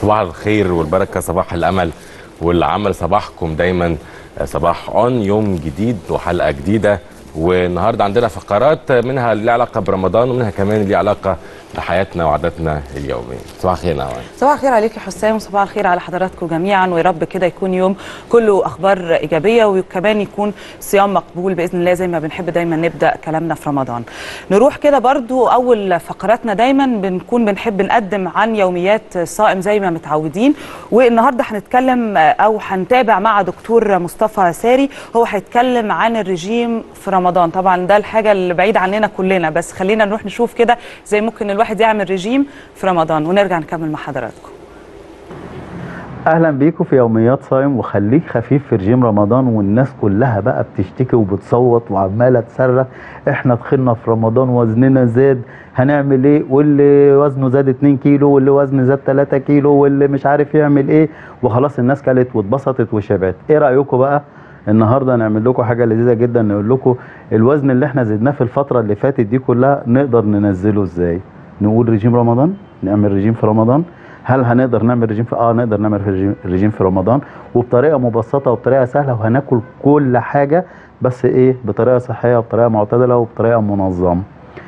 صباح الخير والبركه صباح الامل والعمل صباحكم دايما صباح اون يوم جديد وحلقه جديده والنهارده عندنا فقرات منها اللي علاقه برمضان ومنها كمان اللي علاقه بحياتنا وعاداتنا اليوميه صباح الخير نعم صباح الخير عليك يا حسام وصباح الخير على حضراتكم جميعا ويا رب كده يكون يوم كله اخبار ايجابيه وكمان يكون صيام مقبول باذن الله زي ما بنحب دايما نبدا كلامنا في رمضان نروح كده برضو اول فقراتنا دايما بنكون بنحب نقدم عن يوميات الصائم زي ما متعودين والنهارده هنتكلم او هنتابع مع دكتور مصطفى ساري هو هيتكلم عن الرجيم في رمضان طبعا ده الحاجه اللي بعيد عننا كلنا بس خلينا نروح نشوف كده زي ممكن الواحد يعمل رجيم في رمضان ونرجع نكمل مع حضراتكم اهلا بيكم في يوميات صايم وخليك خفيف في رجيم رمضان والناس كلها بقى بتشتكي وبتصوت وعماله تصرخ احنا دخلنا في رمضان وزننا زاد هنعمل ايه واللي وزنه زاد 2 كيلو واللي وزنه زاد 3 كيلو واللي مش عارف يعمل ايه وخلاص الناس كلت واتبسطت وشبعت ايه رايكم بقى النهارده نعمل لكم حاجه لذيذه جدا نقول لكم الوزن اللي احنا زدناه في الفتره اللي فاتت دي كلها نقدر ننزله ازاي نقول رجيم رمضان نعمل رجيم في رمضان هل هنقدر نعمل رجيم في اه نقدر نعمل رجيم, رجيم في رمضان وبطريقه مبسطه وبطريقه سهله وهناكل كل حاجه بس ايه بطريقه صحيه وبطريقه معتدله وبطريقه منظمه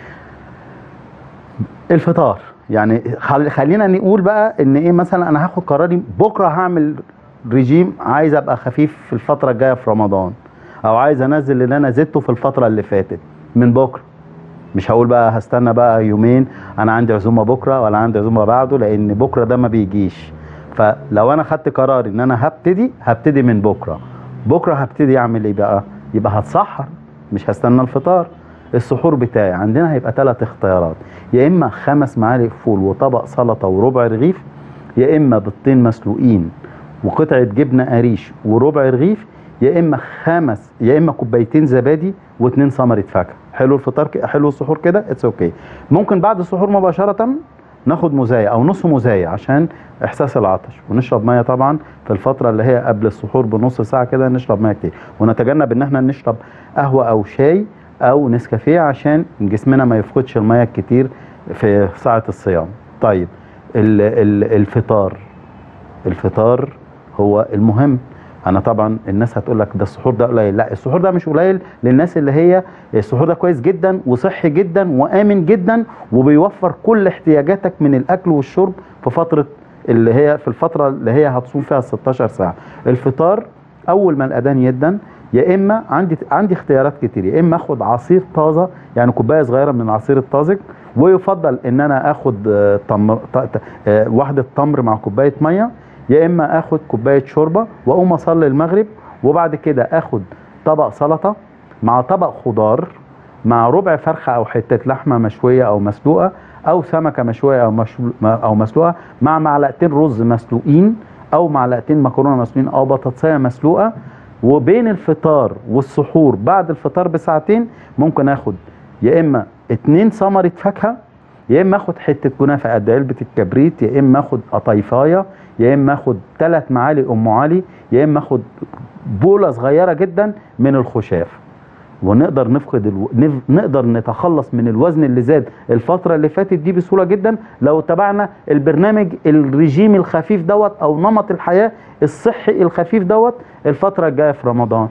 الفطار يعني خلينا نقول بقى ان ايه مثلا انا هاخد قراري بكره هعمل رجيم عايز ابقى خفيف في الفتره الجايه في رمضان او عايز انزل اللي انا زدته في الفتره اللي فاتت من بكره مش هقول بقى هستنى بقى يومين انا عندي عزومه بكره ولا عندي عزومه بعده لان بكره ده ما بيجيش فلو انا خدت قرار ان انا هبتدي هبتدي من بكره بكره هبتدي اعمل ايه بقى يبقى هتسحر مش هستنى الفطار السحور بتاعي عندنا هيبقى ثلاث اختيارات يا اما خمس معالق فول وطبق سلطه وربع رغيف يا اما بيضتين مسلوقين وقطعه جبنه قريش وربع رغيف يا اما خمس يا اما كوبايتين زبادي واثنين ثمره فاكهه حلو الفطار ك... حلو السحور كده اتس اوكي okay. ممكن بعد السحور مباشره ناخد مزايا او نص مزايا عشان احساس العطش ونشرب ميه طبعا في الفتره اللي هي قبل السحور بنص ساعه كده نشرب ميه كتير ونتجنب ان احنا نشرب قهوه او شاي او نسكافيه عشان جسمنا ما يفقدش الميه الكتير في ساعه الصيام طيب ال... ال... الفطار الفطار هو المهم انا طبعا الناس هتقول لك ده السحور ده قليل لا السحور ده مش قليل للناس اللي هي السحور ده كويس جدا وصحي جدا وامن جدا وبيوفر كل احتياجاتك من الاكل والشرب في فتره اللي هي في الفتره اللي هي هتصوم فيها 16 ساعه الفطار اول ما الاذان يدن يا اما عندي عندي اختيارات كتير يا اما اخد عصير طازه يعني كوبايه صغيره من العصير الطازج ويفضل ان انا اخد تمر واحده تمر مع كوبايه ميه يا اما اخد كوبايه شوربه واقوم اصلي المغرب وبعد كده اخد طبق سلطه مع طبق خضار مع ربع فرخه او حته لحمه مشويه او مسلوقه او سمكه مشويه او مشلو او مسلوقه مع معلقتين رز مسلوقين او معلقتين مكرونه مسلوقين او بطاطسيه مسلوقه وبين الفطار والسحور بعد الفطار بساعتين ممكن اخد يا اما اتنين ثمره فاكهه يا اما اخد حته كنافه قد علبه الكبريت يا اما اخد قطيفايه يا اما اخد ثلاث معالق ام علي يا اما اخد بوله صغيره جدا من الخشاف ونقدر نفقد الو... نف... نقدر نتخلص من الوزن اللي زاد الفتره اللي فاتت دي بسهوله جدا لو تبعنا البرنامج الرجيم الخفيف دوت او نمط الحياه الصحي الخفيف دوت الفتره الجايه في رمضان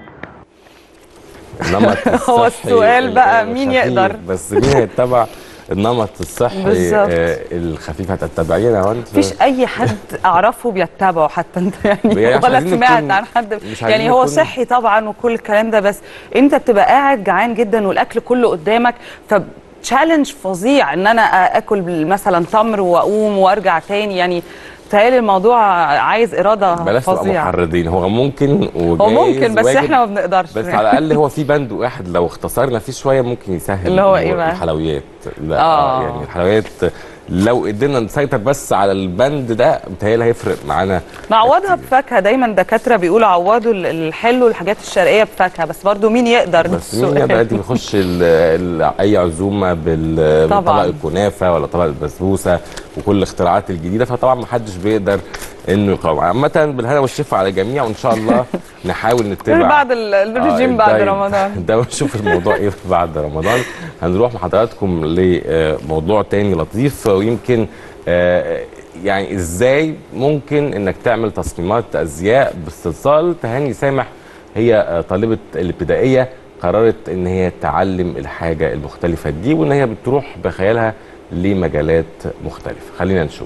النمط هو السؤال بقى مين يقدر بس مين هيتبع النمط الصحي بالظبط. آه الخفيف هتتبعينا يا هند مفيش اي حد اعرفه بيتبعه حتى انت يعني يعني ولا عايزين سمعت نكون- عن حد مش عايزين يعني هو نكون- صحي طبعا وكل الكلام ده بس انت بتبقى قاعد جعان جدا والاكل كله قدامك ف تشالنج فظيع ان انا اكل مثلا تمر واقوم وارجع تاني يعني بتهيألي الموضوع عايز اراده بلاش نبقى فظيعه محرضين هو ممكن وجايز هو ممكن بس واجب، احنا ما بنقدرش بس على الاقل هو في بند واحد لو اختصرنا فيه شويه ممكن يسهل اللي هو إيه الأمور. بقى؟ الحلويات لا آه. آه. يعني الحلويات لو قدرنا نسيطر بس على البند ده بتهيألي هيفرق معانا نعوضها بفاكهه دايما دكاتره بيقولوا عوضوا ال- الحلو والحاجات الشرقيه بفاكهه بس برضو مين يقدر بس السؤال. مين دلوقتي بيخش ال ال اي عزومه بال- طبعاً. بطبق الكنافه ولا طبق البسبوسه وكل الاختراعات الجديده فطبعا ما حدش بيقدر انه يقاوم عامه بالهنا والشفا على الجميع وان شاء الله نحاول نتبع بعد ال- الرجيم آه، بعد ده- رمضان ده ونشوف الموضوع ايه بعد رمضان هنروح مع حضراتكم لموضوع تاني لطيف ويمكن آه، يعني ازاي ممكن انك تعمل تصميمات ازياء باستئصال تهاني سامح هي آه، طالبه الابتدائيه قررت ان هي تعلم الحاجه المختلفه دي وان هي بتروح بخيالها لمجالات مختلفه خلينا نشوف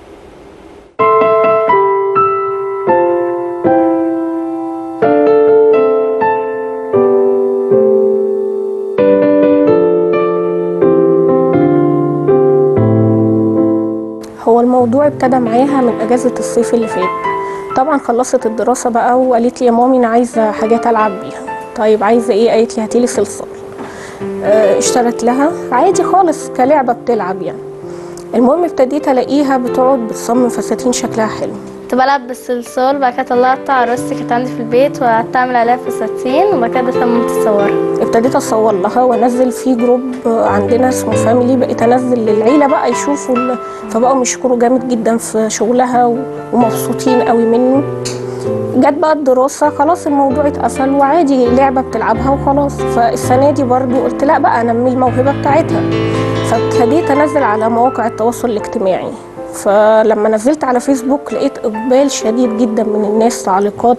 هو الموضوع ابتدى معاها من اجازه الصيف اللي فات طبعا خلصت الدراسه بقى وقالت لي يا مامي انا عايزه حاجات العب بيها طيب عايزه ايه قالت لي هاتيلي صلصال آه، اشترت لها عادي خالص كلعبه بتلعب يعني المهم ابتديت الاقيها بتقعد بتصمم فساتين شكلها حلو كنت بلعب بالصلصال وبعد كده طلعت عروستي كانت عندي في البيت وقعدت اعمل عليها فساتين وبعد كده صممت الصور ابتديت اصور لها وانزل في جروب عندنا اسمه فاميلي بقيت انزل للعيله بقى يشوفوا ال... فبقوا يشكروا جامد جدا في شغلها و... ومبسوطين قوي منه جت بقى الدراسه خلاص الموضوع اتقفل وعادي لعبه بتلعبها وخلاص فالسنه دي برضو قلت لا بقى انمي الموهبه بتاعتها فابتديت انزل على مواقع التواصل الاجتماعي فلما نزلت على فيسبوك لقيت اقبال شديد جدا من الناس تعليقات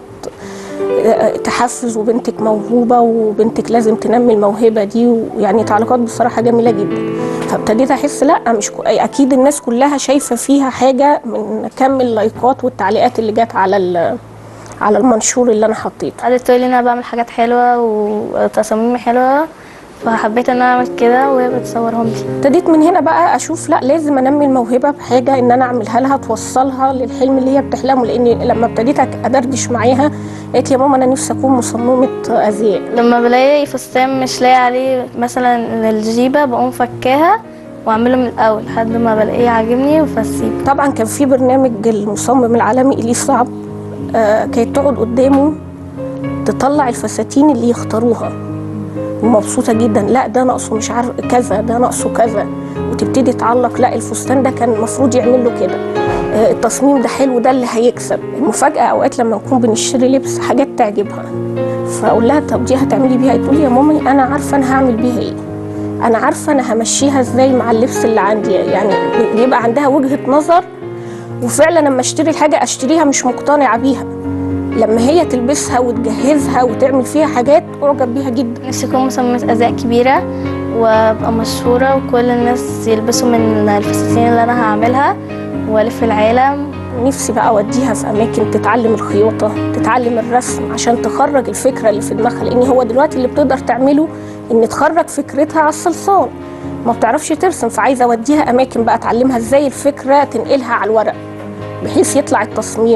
تحفز وبنتك موهوبه وبنتك لازم تنمي الموهبه دي ويعني تعليقات بصراحه جميله جدا فابتديت احس لا مش كو... اكيد الناس كلها شايفه فيها حاجه من كم اللايكات والتعليقات اللي جت على ال... على المنشور اللي انا حطيته قعدت تقولي ان انا بعمل حاجات حلوه وتصاميم حلوه فحبيت ان انا اعمل كده وهي بتصورهم لي ابتديت من هنا بقى اشوف لا لازم انمي الموهبه بحاجه ان انا اعملها لها توصلها للحلم اللي هي بتحلمه لان لما ابتديت ادردش معاها قالت لي يا ماما انا نفسي اكون مصممه ازياء لما بلاقي فستان مش لاقي عليه مثلا الجيبه بقوم فكاها واعمله من الاول لحد ما بلاقيه عاجبني فاسيبه طبعا كان في برنامج المصمم العالمي اليه صعب آه كانت تقعد قدامه تطلع الفساتين اللي يختاروها ومبسوطة جدا لا ده ناقصه مش عارف كذا ده ناقصه كذا وتبتدي تعلق لا الفستان ده كان المفروض يعمل له كده آه، التصميم ده حلو ده اللي هيكسب المفاجأة أوقات لما نكون بنشتري لبس حاجات تعجبها فأقول لها طب دي هتعملي بيها تقول لي يا مامي أنا عارفة أنا هعمل بيها إيه أنا عارفة أنا همشيها إزاي مع اللبس اللي عندي يعني بيبقى عندها وجهة نظر وفعلا لما اشتري الحاجة اشتريها مش مقتنعة بيها لما هي تلبسها وتجهزها وتعمل فيها حاجات اعجب بيها جدا نفسي اكون مصممة ازياء كبيرة وابقى مشهورة وكل الناس يلبسوا من الفساتين اللي انا هعملها والف العالم نفسي بقى اوديها في اماكن تتعلم الخياطه تتعلم الرسم عشان تخرج الفكره اللي في دماغها لان هو دلوقتي اللي بتقدر تعمله ان تخرج فكرتها على الصلصال ما بتعرفش ترسم فعايزه اوديها اماكن بقى تعلمها ازاي الفكره تنقلها على الورق بحيث يطلع التصميم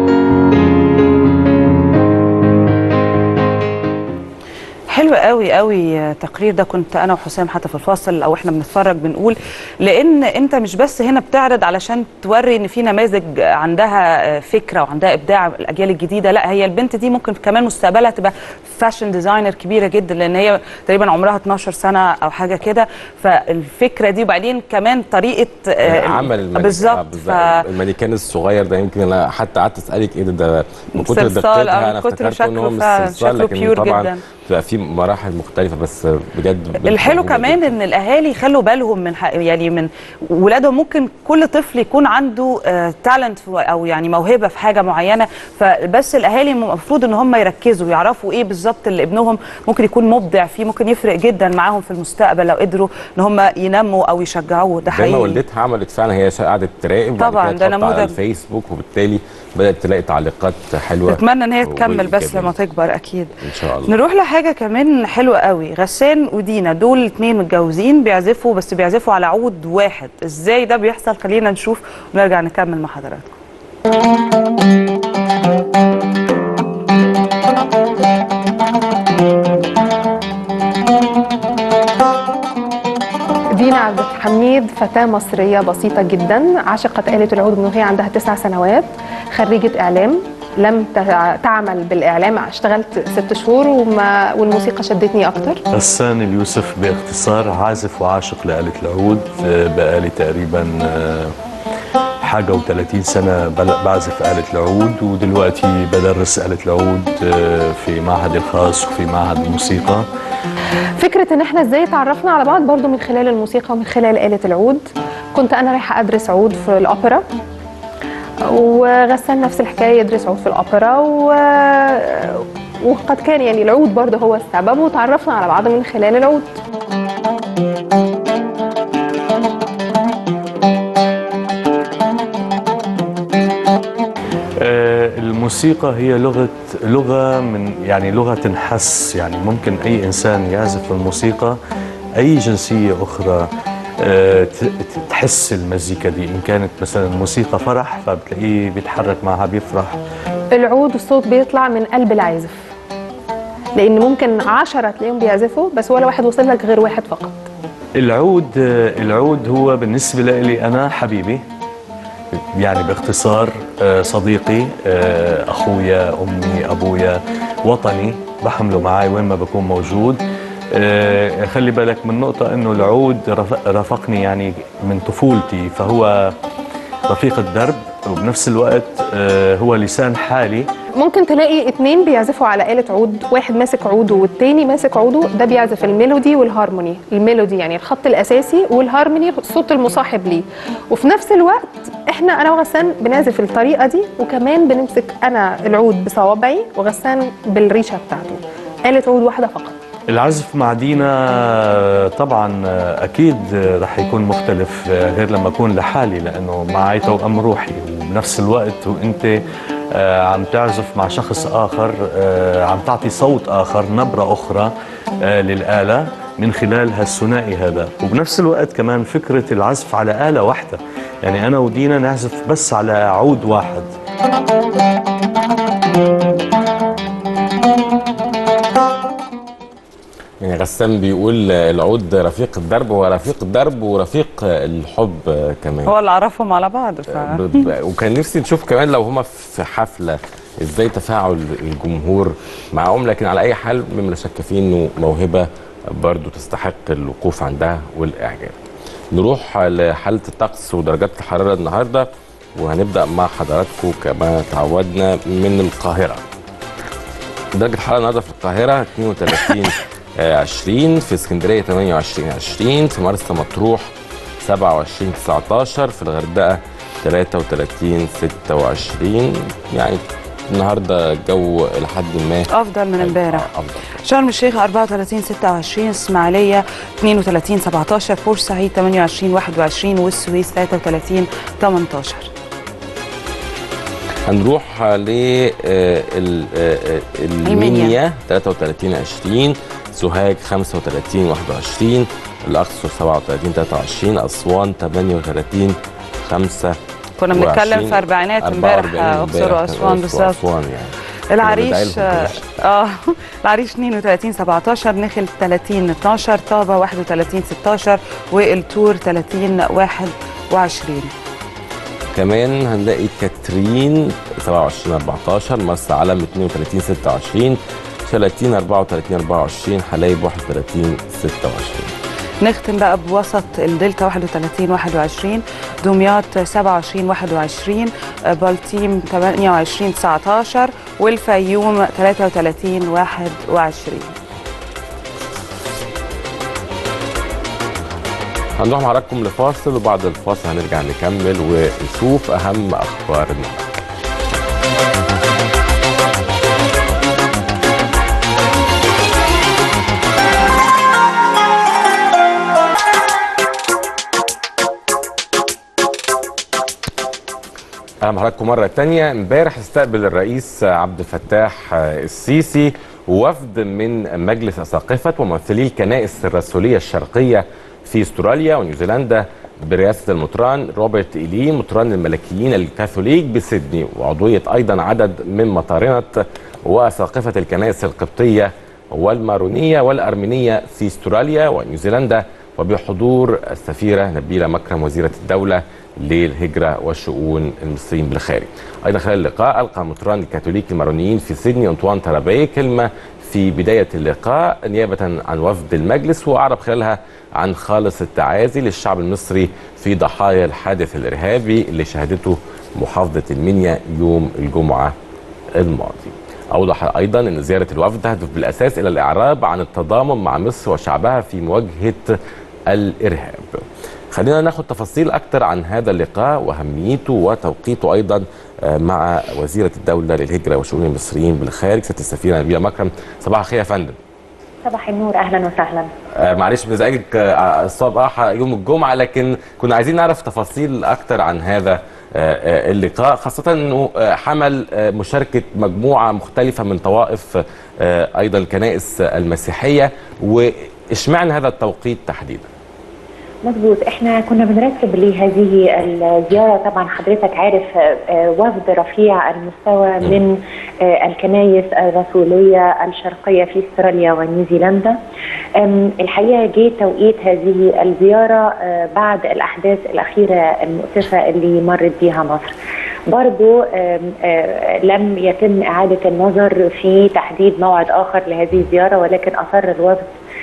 حلو قوي قوي التقرير ده كنت انا وحسام حتى في الفاصل او احنا بنتفرج بنقول لان انت مش بس هنا بتعرض علشان توري ان في نماذج عندها فكره وعندها ابداع الاجيال الجديده لا هي البنت دي ممكن كمان مستقبلها تبقى فاشن ديزاينر كبيره جدا لان هي تقريبا عمرها 12 سنه او حاجه كده فالفكره دي وبعدين كمان طريقه آه، عمل المانيكان بالظبط ف... المانيكان الصغير ده يمكن انا حتى قعدت اسالك ايه ده ده من كتر صلصال، دقتها أو انا من كتر افتكرت ان هو شكله مش فعلا، صلصال شكله لكن بيور طبعا جدا. بتبقى في مراحل مختلفه بس بجد بنت الحلو موهوبة كمان جداً. ان الاهالي يخلوا بالهم من حق يعني من ولادهم ممكن كل طفل يكون عنده تالنت او يعني موهبه في حاجه معينه فبس الاهالي المفروض ان هم يركزوا ويعرفوا ايه بالظبط اللي ابنهم ممكن يكون مبدع فيه ممكن يفرق جدا معاهم في المستقبل لو قدروا ان هم ينموا او يشجعوه ده زي ما حقيقي والدتها عملت فعلا هي قعدت تراقب وبعد طبعاً، كده ده تحط على نموذج. الفيسبوك وبالتالي بدات تلاقي تعليقات حلوه اتمنى ان هي تكمل بس وإيجابية. لما تكبر اكيد ان شاء الله نروح لحاجه كمان حلوه قوي غسان ودينا دول اتنين متجوزين بيعزفوا بس بيعزفوا على عود واحد ازاي ده بيحصل خلينا نشوف ونرجع نكمل مع حضراتكم دينا عبد الحميد فتاة مصرية بسيطة جدا عشقت آلة العود من وهي عندها تسع سنوات خريجة إعلام لم تع- تعمل بالإعلام اشتغلت ست شهور وما والموسيقى شدتني أكتر غسان اليوسف باختصار عازف وعاشق لآلة العود آه، بقالي تقريبا آه، حاجة و30 سنة بل- بعزف آلة العود ودلوقتي بدرس آلة العود آه، في معهد الخاص وفي معهد الموسيقى فكرة إن إحنا إزاي تعرفنا على بعض برضو من خلال الموسيقى ومن خلال آلة العود كنت أنا رايحة أدرس عود في الأوبرا وغسان نفس الحكايه يدرس عود في الاوبرا و... وقد كان يعني العود برضه هو السبب وتعرفنا على بعض من خلال العود آه، الموسيقى هي لغة لغة من يعني لغة تنحس يعني ممكن أي إنسان يعزف الموسيقى أي جنسية أخرى آه، ت- ت- تحس المزيكا دي إن كانت مثلا موسيقى فرح فبتلاقيه بيتحرك معها بيفرح العود الصوت بيطلع من قلب العازف لان ممكن عشرة تلاقيهم بيعزفوا بس ولا واحد وصل لك غير واحد فقط العود آه، العود هو بالنسبة لي أنا حبيبي يعني باختصار آه، صديقي آه، أخويا أمي أبويا وطني بحمله معي وين ما بكون موجود آه، خلي بالك من نقطة أنه العود رف- رافقني يعني من طفولتي فهو رفيق الدرب وبنفس الوقت آه، هو لسان حالي ممكن تلاقي اتنين بيعزفوا على آلة عود واحد ماسك عوده والتاني ماسك عوده ده بيعزف الميلودي والهارموني الميلودي يعني الخط الأساسي والهارموني الصوت المصاحب ليه وفي نفس الوقت احنا انا وغسان بنعزف الطريقة دي وكمان بنمسك انا العود بصوابعي وغسان بالريشة بتاعته آلة عود واحدة فقط العزف مع دينا طبعا اكيد رح يكون مختلف غير لما اكون لحالي لانه معي توأم روحي وبنفس الوقت وانت آه، عم تعزف مع شخص اخر آه، عم تعطي صوت اخر نبره اخرى آه، للاله من خلال هالثنائي هذا وبنفس الوقت كمان فكره العزف على اله واحده يعني انا ودينا نعزف بس على عود واحد يعني غسان بيقول العود رفيق الدرب ورفيق الدرب ورفيق الحب كمان هو اللي عرفهم على بعض ف... ب- وكان نفسي نشوف كمان لو هما في حفله ازاي تفاعل الجمهور معاهم لكن على اي حال مما لا شك فيه انه موهبه برضو تستحق الوقوف عندها والاعجاب. نروح لحاله الطقس ودرجات الحراره النهارده وهنبدا مع حضراتكم كما تعودنا من القاهره. درجه الحراره النهارده في القاهره 32 آه، 20 في اسكندريه 28 20 في مرسى مطروح 27 19 في الغردقه 33 26 يعني النهارده الجو لحد ما افضل من امبارح آه، افضل شرم الشيخ 34 26 اسماعيليه 32 17 بورسعيد 28 21 والسويس 33 18 هنروح ل المنيا 33 20 سوهاج 35 21 الاقصر 37 23 اسوان 38 5 كنا بنتكلم في اربعينات امبارح 44 اقصر امبارح واسوان كان بالظبط اسوان يعني العريش كنا بندعي لهم اه العريش 32 17 نخل 30 12 طابة 31 16 والتور 30 21 كمان هنلاقي كاترين 27 14 مرسى علم 32 26 شلاتين 34 24 حلايب 31 26 نختم بقى بوسط الدلتا 31 21 دمياط 27 21 بلطيم 28 19 والفيوم 33 21 هنروح مع حضراتكم لفاصل وبعد الفاصل هنرجع نكمل ونشوف اهم اخبار النهارده اهلا بحضراتكم مره تانية امبارح استقبل الرئيس عبد الفتاح السيسي وفد من مجلس اساقفه وممثلي الكنائس الرسوليه الشرقيه في استراليا ونيوزيلندا برئاسه المطران روبرت ايلي مطران الملكيين الكاثوليك بسيدني وعضويه ايضا عدد من مطارنه واساقفه الكنائس القبطيه والمارونيه والارمينيه في استراليا ونيوزيلندا وبحضور السفيره نبيله مكرم وزيره الدوله للهجره والشؤون المصريين بالخارج. ايضا خلال اللقاء القى مطران الكاثوليك المارونيين في سيدني انطوان ترابي كلمه في بدايه اللقاء نيابه عن وفد المجلس واعرب خلالها عن خالص التعازي للشعب المصري في ضحايا الحادث الارهابي اللي شهدته محافظه المنيا يوم الجمعه الماضي. أوضح أيضا أن زيارة الوفد تهدف بالأساس إلى الإعراب عن التضامن مع مصر وشعبها في مواجهة الإرهاب خلينا ناخد تفاصيل اكتر عن هذا اللقاء واهميته وتوقيته ايضا آه، مع وزيره الدوله للهجره وشؤون المصريين بالخارج سياده السفيره نبيله مكرم صباح الخير يا فندم صباح النور اهلا وسهلا آه، معلش بنزعجك آه، الصباح يوم الجمعه لكن كنا عايزين نعرف تفاصيل اكتر عن هذا آه، آه، اللقاء خاصه انه آه، حمل آه، مشاركه مجموعه مختلفه من طوائف آه، ايضا الكنائس المسيحيه واشمعنى هذا التوقيت تحديدا مظبوط احنا كنا بنرتب لهذه الزياره طبعا حضرتك عارف آه، آه، وفد رفيع المستوى من آه، الكنايس الرسوليه الشرقيه في استراليا ونيوزيلندا أم، الحقيقه جه توقيت هذه الزياره آه، بعد الاحداث الاخيره المؤسفه اللي مرت بها مصر برضو آم، آه، لم يتم اعاده النظر في تحديد موعد اخر لهذه الزياره ولكن اصر الوفد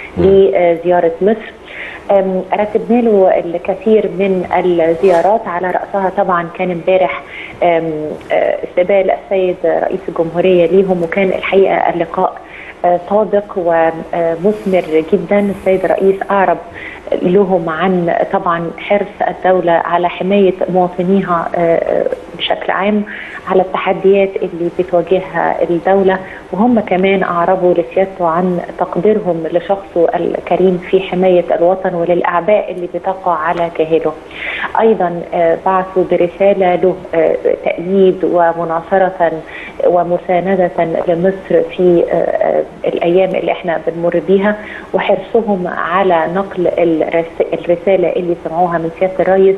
لزياره مصر أم، رتبنا له الكثير من الزيارات على رأسها طبعا كان امبارح أم، آه، استقبال السيد رئيس الجمهورية ليهم وكان الحقيقة اللقاء آه، صادق ومثمر جدا السيد الرئيس أعرب لهم عن طبعا حرص الدولة على حماية مواطنيها آه، آه، بشكل عام على التحديات اللي بتواجهها الدولة وهم كمان أعربوا لسيادته عن تقديرهم لشخصه الكريم في حماية الوطن وللأعباء اللي بتقع على كاهله أيضا آه، بعثوا برسالة له آه، تأييد ومناصرة ومساندة لمصر في آه، آه، الأيام اللي احنا بنمر بيها وحرصهم على نقل الرس- الرسالة اللي سمعوها من سيادة الرئيس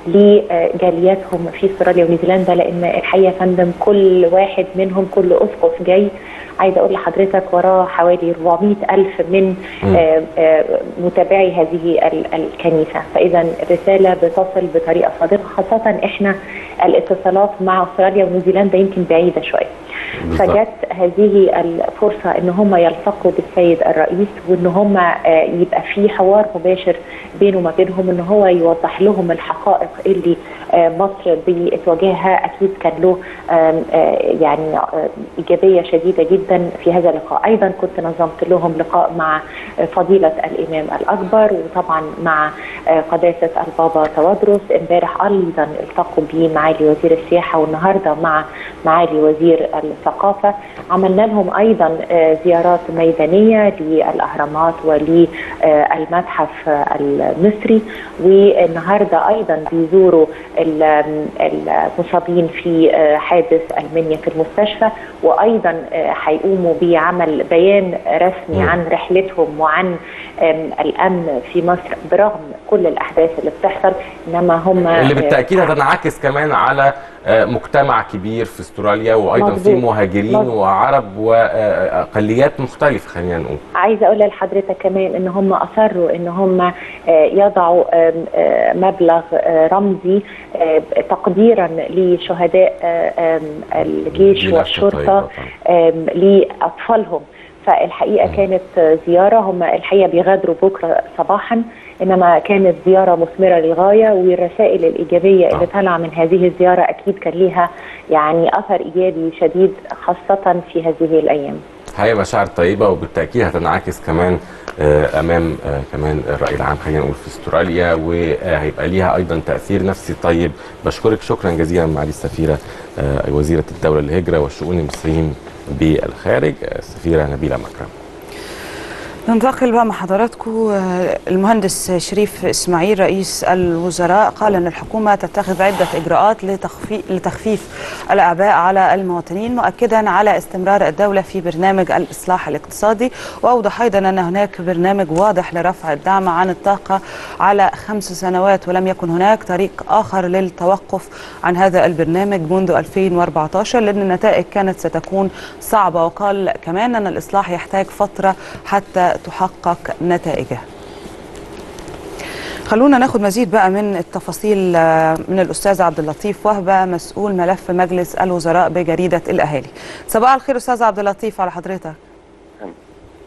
لجالياتهم في استراليا ونيوزيلندا لأن الحقيقة يا فندم كل واحد منهم كل أسقف جاي عايزه اقول لحضرتك وراه حوالي 400 الف من آه، آه، متابعي هذه ال- الكنيسه فاذا الرساله بتصل بطريقه صادقه خاصه احنا الاتصالات مع استراليا ونيوزيلندا يمكن بعيده شويه بالظبط. فجت هذه الفرصه ان هم يلتقوا بالسيد الرئيس وان هم آه، يبقى في حوار مباشر بينه وما بينهم ان هو يوضح لهم الحقائق اللي آه، مصر بتواجهها اكيد كان له آم، آه، يعني آه، ايجابيه شديده جدا في هذا اللقاء ايضا كنت نظمت لهم لقاء مع آه، فضيله الامام الاكبر وطبعا مع آه، قداسه البابا توادرس امبارح ايضا التقوا بمعالي وزير السياحه والنهارده مع معالي وزير الثقافه عملنا لهم ايضا آه، زيارات ميدانيه للاهرامات وللمتحف المصري والنهارده ايضا بيزوروا ال- المصابين في آه، حادث المنيا في المستشفى وايضا آه، هيقوموا بعمل بيان رسمي مم. عن رحلتهم وعن آم، الامن في مصر برغم كل الاحداث اللي بتحصل انما هم اللي آه، بالتاكيد هتنعكس كمان على آه، مجتمع كبير في استراليا وايضا في مظبوط. مهاجرين مظبوط. وعرب واقليات مختلفه خلينا نقول عايزه اقول لحضرتك كمان ان هم اصروا ان هم آه، يضعوا آم، آه، مبلغ آه، رمزي آه، تقديرا لشهداء آه، آم، الجيش دي لفتة والشرطه طيبة طبعاً. آم، لاطفالهم فالحقيقه مم. كانت زياره هم الحقيقه بيغادروا بكره صباحا انما كانت زياره مثمره للغايه والرسائل الايجابيه اللي آه. طالعه من هذه الزياره اكيد كان ليها يعني اثر ايجابي شديد خاصه في هذه الايام هي مشاعر طيبه وبالتاكيد هتنعكس كمان آه، امام آه، كمان الراي العام خلينا نقول في استراليا وهيبقى ليها ايضا تاثير نفسي طيب بشكرك شكرا جزيلا معالي السفيره آه، وزيره الدوله للهجره والشؤون المصريين بالخارج آه، السفيره نبيله مكرم ننتقل بقى مع حضراتكم آه، المهندس شريف اسماعيل رئيس الوزراء قال ان الحكومه تتخذ عده اجراءات لتخفي- لتخفيف الاعباء على المواطنين مؤكدا على استمرار الدوله في برنامج الاصلاح الاقتصادي واوضح ايضا ان هناك برنامج واضح لرفع الدعم عن الطاقه على خمس سنوات ولم يكن هناك طريق اخر للتوقف عن هذا البرنامج منذ 2014 لان النتائج كانت ستكون صعبه وقال كمان ان الاصلاح يحتاج فتره حتى تحقق نتائجه خلونا ناخد مزيد بقى من التفاصيل آه، من الاستاذ عبد اللطيف وهبه مسؤول ملف مجلس الوزراء بجريده الاهالي صباح الخير استاذ عبد اللطيف على حضرتك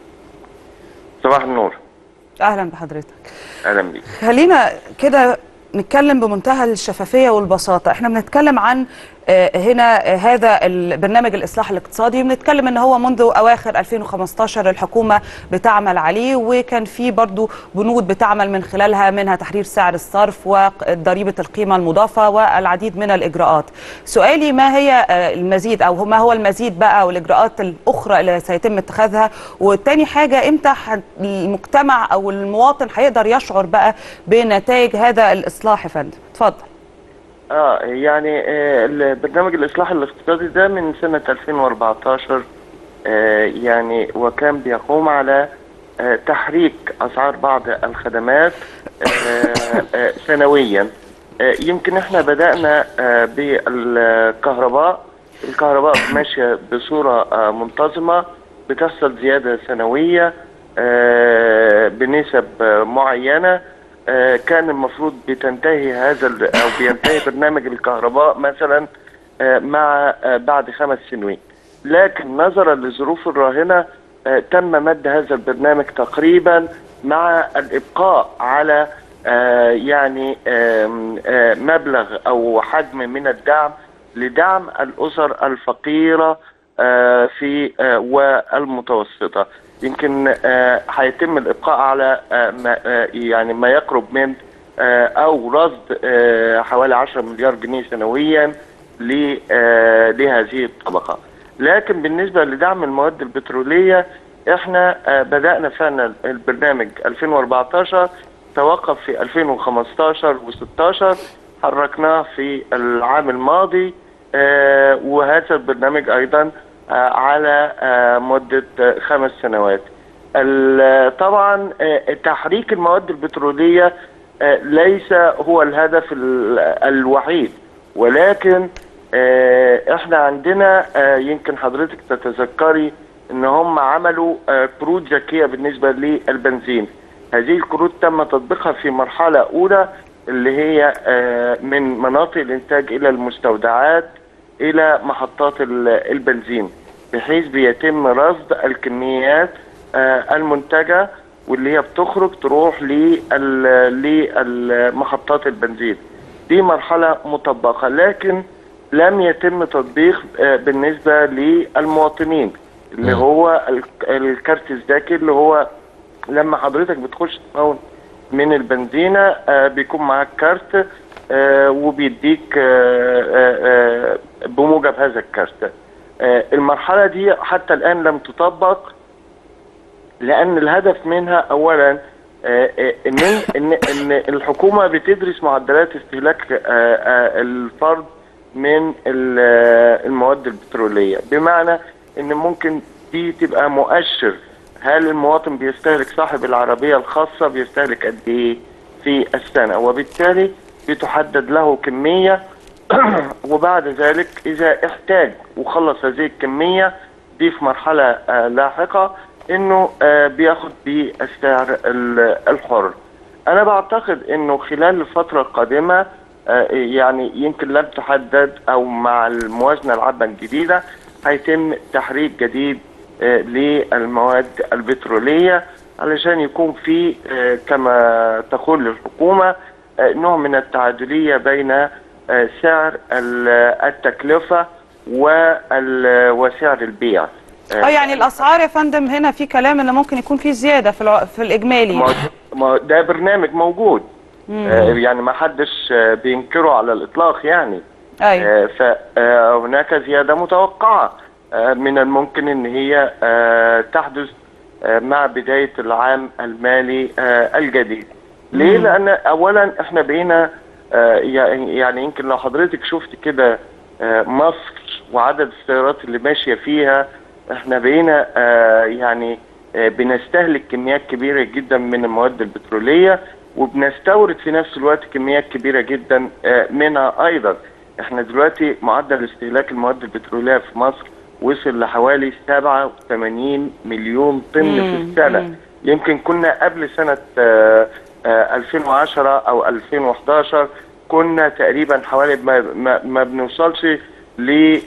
صباح النور اهلا بحضرتك اهلا بيك خلينا كده نتكلم بمنتهى الشفافيه والبساطه احنا بنتكلم عن آه، هنا آه، هذا البرنامج الاصلاح الاقتصادي بنتكلم ان هو منذ اواخر 2015 الحكومه بتعمل عليه وكان في برضو بنود بتعمل من خلالها منها تحرير سعر الصرف وضريبه القيمه المضافه والعديد من الاجراءات سؤالي ما هي آه، المزيد او ما هو المزيد بقى والاجراءات الاخرى اللي سيتم اتخاذها والتاني حاجه امتى ح- المجتمع او المواطن هيقدر يشعر بقى بنتائج هذا الاصلاح يا فندم اتفضل اه يعني آه البرنامج الاصلاح الاقتصادي ده من سنه 2014 آه يعني وكان بيقوم على آه تحريك اسعار بعض الخدمات آه آه سنويا آه يمكن احنا بدانا آه بالكهرباء الكهرباء ماشيه بصوره آه منتظمه بتحصل زياده سنويه آه بنسب آه معينه آه، كان المفروض بتنتهي هذا ال- او بينتهي برنامج الكهرباء مثلا آه، مع آه، بعد خمس سنين لكن نظرا للظروف الراهنه آه، تم مد هذا البرنامج تقريبا مع الابقاء على آه، يعني آم، آه، مبلغ او حجم من الدعم لدعم الاسر الفقيره آه، في آه، والمتوسطه يمكن آه، هيتم الابقاء على آه، ما آه، يعني ما يقرب من آه، او رصد آه، حوالي 10 مليار جنيه سنويا ل- آه، لهذه الطبقه لكن بالنسبه لدعم المواد البتروليه احنا آه، بدانا فعلا البرنامج 2014 توقف في 2015 و16 حركناه في العام الماضي آه، وهذا البرنامج ايضا آه، على آه، مده آه، خمس سنوات. ال- طبعا آه، تحريك المواد البتروليه آه، ليس هو الهدف ال- الوحيد ولكن آه، احنا عندنا آه، يمكن حضرتك تتذكري ان هم عملوا آه، كروت ذكيه بالنسبه للبنزين. هذه الكروت تم تطبيقها في مرحله اولى اللي هي آه، من مناطق الانتاج الى المستودعات الى محطات ال- البنزين بحيث بيتم رصد الكميات آه، المنتجه واللي هي بتخرج تروح لل- للمحطات البنزين دي مرحله مطبقه لكن لم يتم تطبيق آه، بالنسبه للمواطنين اللي مم. هو الك- الكارت الذكي اللي هو لما حضرتك بتخش تمون من البنزينه آه، بيكون معاك كارت آه، وبيديك آه، آه، آه، بموجب هذا الكارت آه، المرحله دي حتى الان لم تطبق لان الهدف منها اولا آه، آه، ان ان ان الحكومه بتدرس معدلات استهلاك آه، آه، الفرد من ال- آه، المواد البتروليه بمعنى ان ممكن دي تبقى مؤشر هل المواطن بيستهلك صاحب العربيه الخاصه بيستهلك قد ايه في السنه وبالتالي بتحدد له كميه وبعد ذلك اذا احتاج وخلص هذه الكميه دي في مرحله آه، لاحقه انه آه، بياخد بالسعر ال- الحر انا بعتقد انه خلال الفتره القادمه آه، يعني يمكن لم تحدد او مع الموازنه العامه الجديده هيتم تحريك جديد آه، للمواد البتروليه علشان يكون في آه، كما تقول الحكومه آه، نوع من التعادليه بين آه، سعر ال- التكلفه وال- وسعر البيع اه يعني الاسعار يا فندم هنا في كلام ان ممكن يكون في زياده في الع- في الاجمالي ما ما ده برنامج موجود آه، يعني ما حدش آه، بينكره على الاطلاق يعني ايوه فهناك زياده متوقعه آه، من الممكن ان هي آه، تحدث آه، مع بدايه العام المالي آه، الجديد ليه لان اولا احنا بقينا آه، يعني يعني يمكن لو حضرتك شفت كده آه، مصر وعدد السيارات اللي ماشيه فيها احنا بقينا آه، يعني آه، بنستهلك كميات كبيره جدا من المواد البتروليه وبنستورد في نفس الوقت كميات كبيره جدا آه، منها ايضا احنا دلوقتي معدل استهلاك المواد البتروليه في مصر وصل لحوالي 87 مليون طن في مم، السنه مم. يمكن كنا قبل سنه آه، آه، 2010 او 2011 كنا تقريبا حوالي ما, ما, ما بنوصلش ل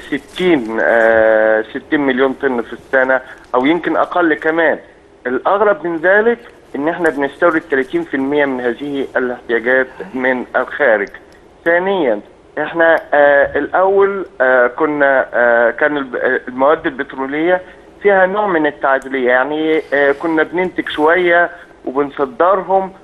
60 آه، 60 مليون طن في السنه او يمكن اقل كمان الاغرب من ذلك ان احنا بنستورد 30% من هذه الاحتياجات من الخارج ثانيا احنا آه الاول آه كنا آه كان الب- آه، المواد البتروليه فيها نوع من التعادليه يعني آه كنا بننتج شويه وبنصدرهم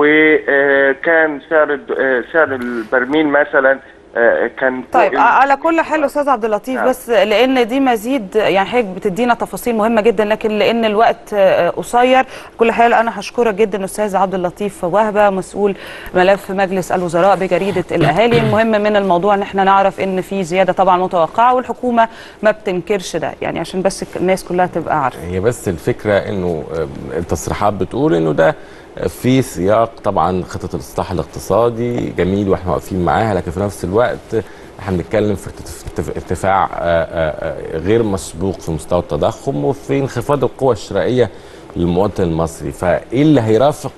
وكان سعر الد- آه، سعر البرميل مثلا آه، كان فوق طيب ال- على كل حال استاذ عبد اللطيف نعم. بس لان دي مزيد يعني حضرتك بتدينا تفاصيل مهمه جدا لكن لان الوقت آه، قصير كل حال انا هشكرك جدا استاذ عبد اللطيف وهبه مسؤول ملف مجلس الوزراء بجريده الاهالي المهم من الموضوع ان احنا نعرف ان في زياده طبعا متوقعه والحكومه ما بتنكرش ده يعني عشان بس الناس كلها تبقى عارفه هي بس الفكره انه آه، التصريحات بتقول انه ده في سياق طبعا خطه الاصلاح الاقتصادي جميل واحنا واقفين معاها لكن في نفس الوقت احنا بنتكلم في ارتف- ارتفاع آه، آه، آه، غير مسبوق في مستوى التضخم وفي انخفاض القوى الشرائيه للمواطن المصري فايه اللي هيرافق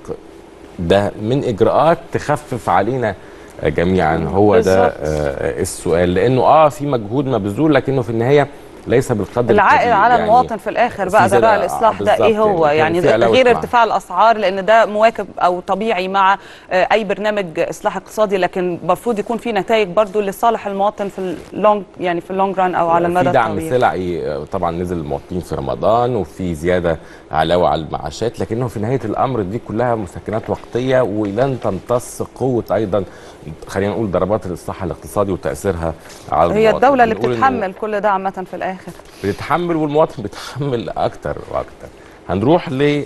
ده من اجراءات تخفف علينا جميعا هو ده بالظبط. آه، السؤال لانه اه في مجهود مبذول لكنه في النهايه ليس بالقدر العائد الكبير. على يعني المواطن في الاخر في بقى ده زيادة- بقى آه، الاصلاح ده بالظبط ايه هو يعني يعني في علاوة غير مع- ارتفاع الاسعار لان ده مواكب او طبيعي مع آه، اي برنامج اصلاح اقتصادي لكن المفروض يكون في نتائج برضو لصالح المواطن في اللونج يعني في اللونج ران او على المدى في دعم الطويل سلعي آه، طبعا نزل المواطنين في رمضان وفي زياده علاوه على المعاشات لكنه في نهايه الامر دي كلها مسكنات وقتيه ولن تمتص قوه ايضا خلينا نقول ضربات الاصلاح الاقتصادي وتاثيرها على هي المواطن. الدوله اللي بنقول إنه بتتحمل كل ده عامه في الاخر بتتحمل والمواطن بيتحمل اكتر واكتر هنروح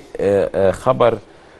لخبر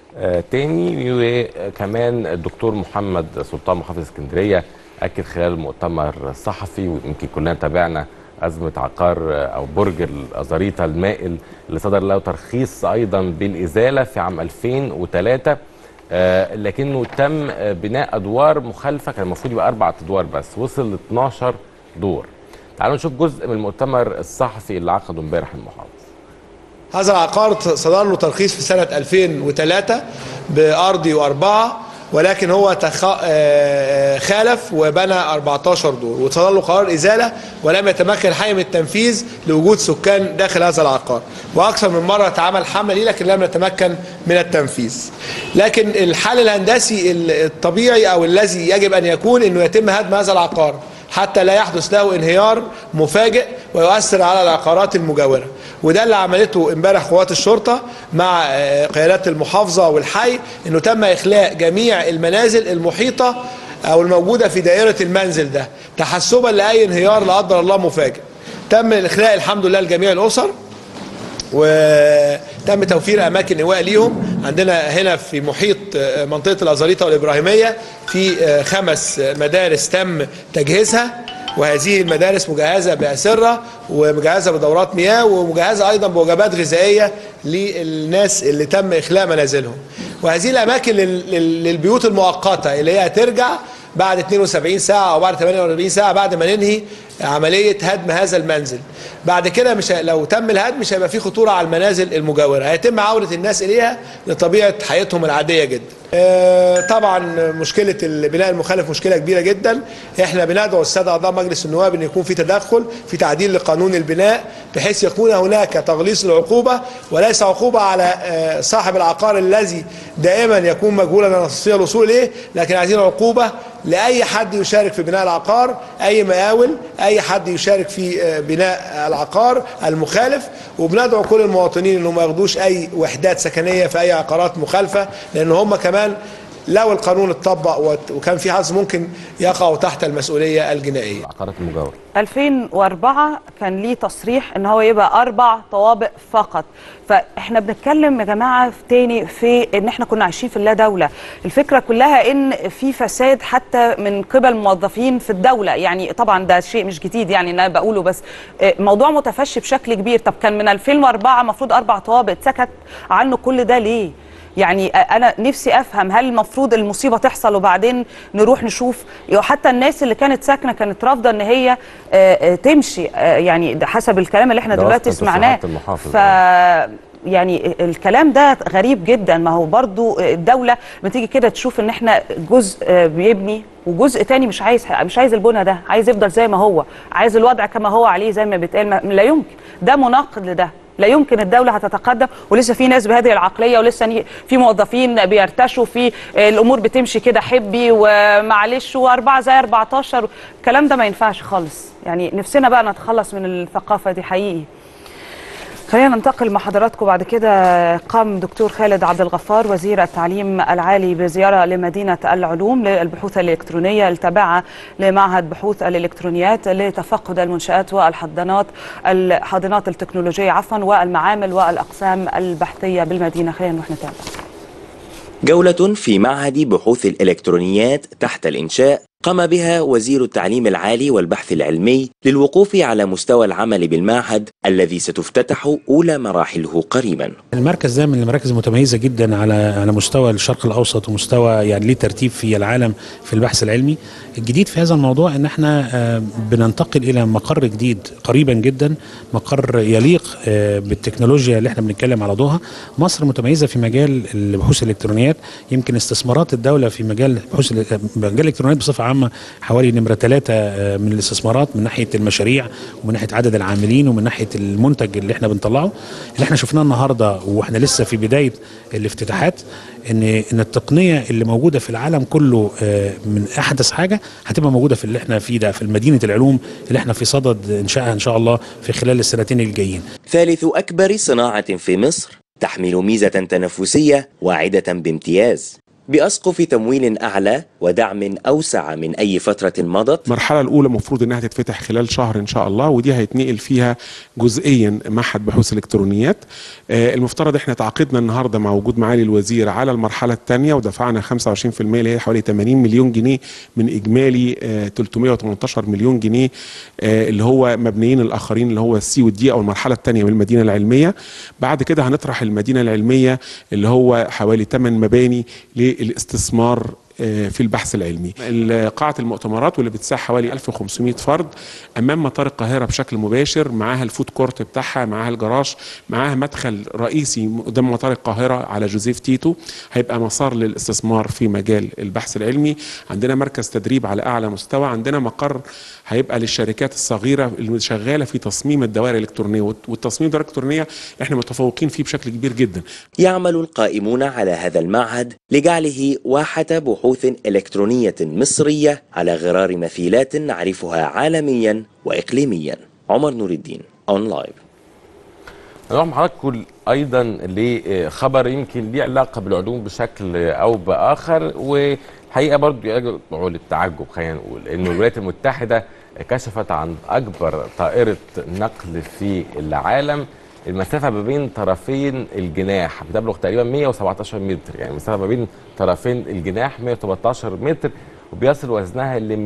تاني وكمان الدكتور محمد سلطان محافظ اسكندريه اكد خلال المؤتمر الصحفي ويمكن كلنا تابعنا ازمه عقار آه، او برج الازاريطه المائل اللي صدر له ترخيص ايضا بالازاله في عام 2003 آه، لكنه تم آه، بناء ادوار مخالفه كان المفروض يبقى اربع ادوار بس وصل ل 12 دور تعالوا نشوف جزء من المؤتمر الصحفي اللي عقده امبارح المحافظ هذا العقار صدر له ترخيص في سنة 2003 بأرضي وأربعة ولكن هو تخ... آه، خالف وبنى 14 دور وصدر له قرار إزالة ولم يتمكن الحي من التنفيذ لوجود سكان داخل هذا العقار وأكثر من مرة اتعمل حملة ليه لكن لم نتمكن من التنفيذ لكن الحل الهندسي الطبيعي أو الذي يجب أن يكون أنه يتم هدم هذا العقار حتى لا يحدث له انهيار مفاجئ ويؤثر على العقارات المجاوره وده اللي عملته امبارح قوات الشرطه مع آه، قيادات المحافظه والحي انه تم اخلاء جميع المنازل المحيطه او الموجوده في دائره المنزل ده تحسبا لاي انهيار لا قدر الله مفاجئ تم الاخلاء الحمد لله لجميع الاسر وتم توفير اماكن ايواء ليهم عندنا هنا في محيط آه، منطقه الازاريطه والابراهيميه في آه، خمس مدارس تم تجهيزها وهذه المدارس مجهزه باسره ومجهزه بدورات مياه ومجهزه ايضا بوجبات غذائيه للناس اللي تم اخلاء منازلهم وهذه الاماكن لل- لل- للبيوت المؤقته اللي هي هترجع بعد 72 ساعه او بعد 48 ساعه بعد ما ننهي عمليه هدم هذا المنزل بعد كده مش ه- لو تم الهدم مش هيبقى في خطوره على المنازل المجاوره هيتم عوده الناس اليها لطبيعه حياتهم العاديه جدا آه، طبعا مشكله البناء المخالف مشكله كبيره جدا احنا بندعو الساده اعضاء مجلس النواب ان يكون في تدخل في تعديل لقانون البناء بحيث يكون هناك تغليظ العقوبه وليس عقوبه على آه، صاحب العقار الذي دائما يكون مجهولا ان نستطيع الوصول اليه لكن عايزين عقوبه لاي حد يشارك في بناء العقار اي مقاول اي حد يشارك في آه، بناء العقار المخالف وبندعو كل المواطنين انهم ما ياخدوش اي وحدات سكنيه في اي عقارات مخالفه لان هم كمان لو القانون اتطبق وت- وكان في حظ ممكن يقعوا تحت المسؤوليه الجنائيه العقارات المجاوره 2004 كان ليه تصريح ان هو يبقى اربع طوابق فقط فاحنا بنتكلم يا جماعه في تاني في ان احنا كنا عايشين في اللا دوله الفكره كلها ان في فساد حتى من قبل موظفين في الدوله يعني طبعا ده شيء مش جديد يعني ان انا بقوله بس آه، موضوع متفشي بشكل كبير طب كان من 2004 المفروض اربع طوابق اتسكت عنه كل ده ليه يعني انا نفسي افهم هل المفروض المصيبه تحصل وبعدين نروح نشوف حتى الناس اللي كانت ساكنه كانت رافضه ان هي آه، آه، تمشي آه، يعني ده حسب الكلام اللي احنا ده دلوقتي وفقاً سمعناه تصريحات المحافظ، ف يعني الكلام ده غريب جدا ما هو برضو الدوله لما تيجي كده تشوف ان احنا جزء آه، بيبني وجزء تاني مش عايز مش عايز البنى ده عايز يفضل زي ما هو عايز الوضع كما هو عليه زي ما بيتقال ما- لا يمكن ده مناقض لده لا يمكن الدوله هتتقدم ولسه في ناس بهذه العقليه ولسه ني- في موظفين بيرتشوا في آه، الامور بتمشي كده حبي ومعلش واربعه زي 14 الكلام ده ما ينفعش خالص يعني نفسنا بقى نتخلص من الثقافه دي حقيقي خلينا ننتقل مع حضراتكم بعد كده قام دكتور خالد عبد الغفار وزير التعليم العالي بزياره لمدينه العلوم للبحوث الالكترونيه التابعه لمعهد بحوث الالكترونيات لتفقد المنشات والحضانات الحاضنات التكنولوجيه عفوا والمعامل والاقسام البحثيه بالمدينه خلينا نروح نتابع جولة في معهد بحوث الإلكترونيات تحت الإنشاء قام بها وزير التعليم العالي والبحث العلمي للوقوف على مستوى العمل بالمعهد الذي ستفتتح أولى مراحله قريبا المركز ده من المراكز المتميزه جدا على على مستوى الشرق الاوسط ومستوى يعني ليه ترتيب في العالم في البحث العلمي الجديد في هذا الموضوع ان احنا آه، بننتقل الى مقر جديد قريبا جدا مقر يليق آه، بالتكنولوجيا اللي احنا بنتكلم على ضوءها مصر متميزه في مجال البحوث الالكترونيات يمكن استثمارات الدوله في مجال بحوث ال- مجال الالكترونيات بصفه عامه حوالي نمره ثلاثه آه، من الاستثمارات من ناحيه المشاريع ومن ناحيه عدد العاملين ومن ناحيه المنتج اللي احنا بنطلعه اللي احنا شفناه النهارده واحنا لسه في بدايه الافتتاحات ان ان التقنيه اللي موجوده في العالم كله آه، من احدث حاجه هتبقى موجوده في اللي احنا فيه ده في مدينه العلوم اللي احنا في صدد انشائها ان شاء الله في خلال السنتين الجايين ثالث أكبر صناعة في مصر تحمل ميزة تنافسية واعدة بامتياز بأسقف تمويل أعلى ودعم أوسع من أي فترة مضت المرحلة الأولى المفروض إنها تتفتح خلال شهر إن شاء الله ودي هيتنقل فيها جزئيا معهد بحوث الإلكترونيات آه، المفترض إحنا تعاقدنا النهاردة مع وجود معالي الوزير على المرحلة الثانية ودفعنا 25% اللي هي حوالي 80 مليون جنيه من إجمالي آه، 318 مليون جنيه آه، اللي هو مبنيين الآخرين اللي هو السي والدي أو المرحلة الثانية من المدينة العلمية بعد كده هنطرح المدينة العلمية اللي هو حوالي 8 مباني للاستثمار آه، في البحث العلمي ال- قاعة المؤتمرات واللي بتساع حوالي 1500 فرد أمام مطار القاهرة بشكل مباشر معاها الفود كورت بتاعها معاها الجراج معاها مدخل رئيسي قدام مطار القاهرة على جوزيف تيتو هيبقى مسار للاستثمار في مجال البحث العلمي عندنا مركز تدريب على أعلى مستوى عندنا مقر هيبقى للشركات الصغيرة اللي شغالة في تصميم الدوائر الإلكترونية والت- والتصميم الدوائر الإلكترونية احنا متفوقين فيه بشكل كبير جدا يعمل القائمون على هذا المعهد لجعله واحة بحوث إلكترونية مصرية على غرار مثيلات نعرفها عالميا وإقليميا عمر نور الدين أون لايف نروح مع حضراتكم ايضا لخبر يمكن ليه علاقه بالعلوم بشكل او باخر وحقيقه برضو يدعو للتعجب خلينا نقول انه الولايات المتحده كشفت عن اكبر طائره نقل في العالم المسافه ما بين طرفين الجناح بتبلغ تقريبا 117 متر يعني المسافه ما بين طرفين الجناح 117 متر وبيصل وزنها ل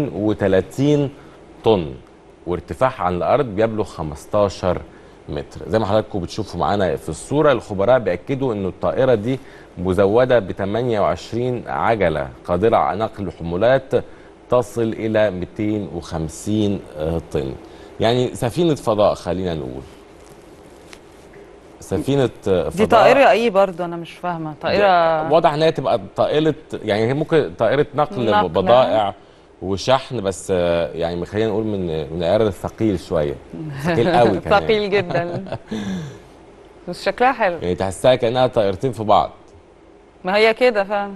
230 طن وارتفاعها عن الارض بيبلغ 15 متر زي ما حضراتكم بتشوفوا معانا في الصوره الخبراء بياكدوا ان الطائره دي مزوده ب 28 عجله قادره على نقل حمولات تصل الى 250 طن يعني سفينه فضاء خلينا نقول سفينه فضاء دي طائره ايه برضو انا مش فاهمه طائره واضح انها تبقى طائره يعني هي ممكن طائره نقل, نقل. بضائع وشحن بس آه، يعني خلينا نقول من من العيار الثقيل شويه ثقيل قوي كمان ثقيل جدا بس شكلها حلو يعني تحسها كانها طائرتين في بعض ما هي كده فعلا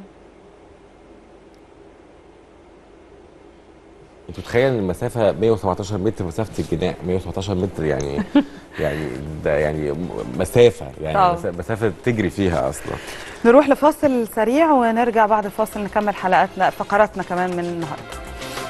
انت متخيل ان المسافه 117 متر مسافه الجناح 117 متر يعني يعني ده يعني مسافه يعني طبعا. مسافة- مسافه تجري فيها اصلا نروح لفاصل سريع ونرجع بعد الفاصل نكمل حلقاتنا فقراتنا كمان من النهارده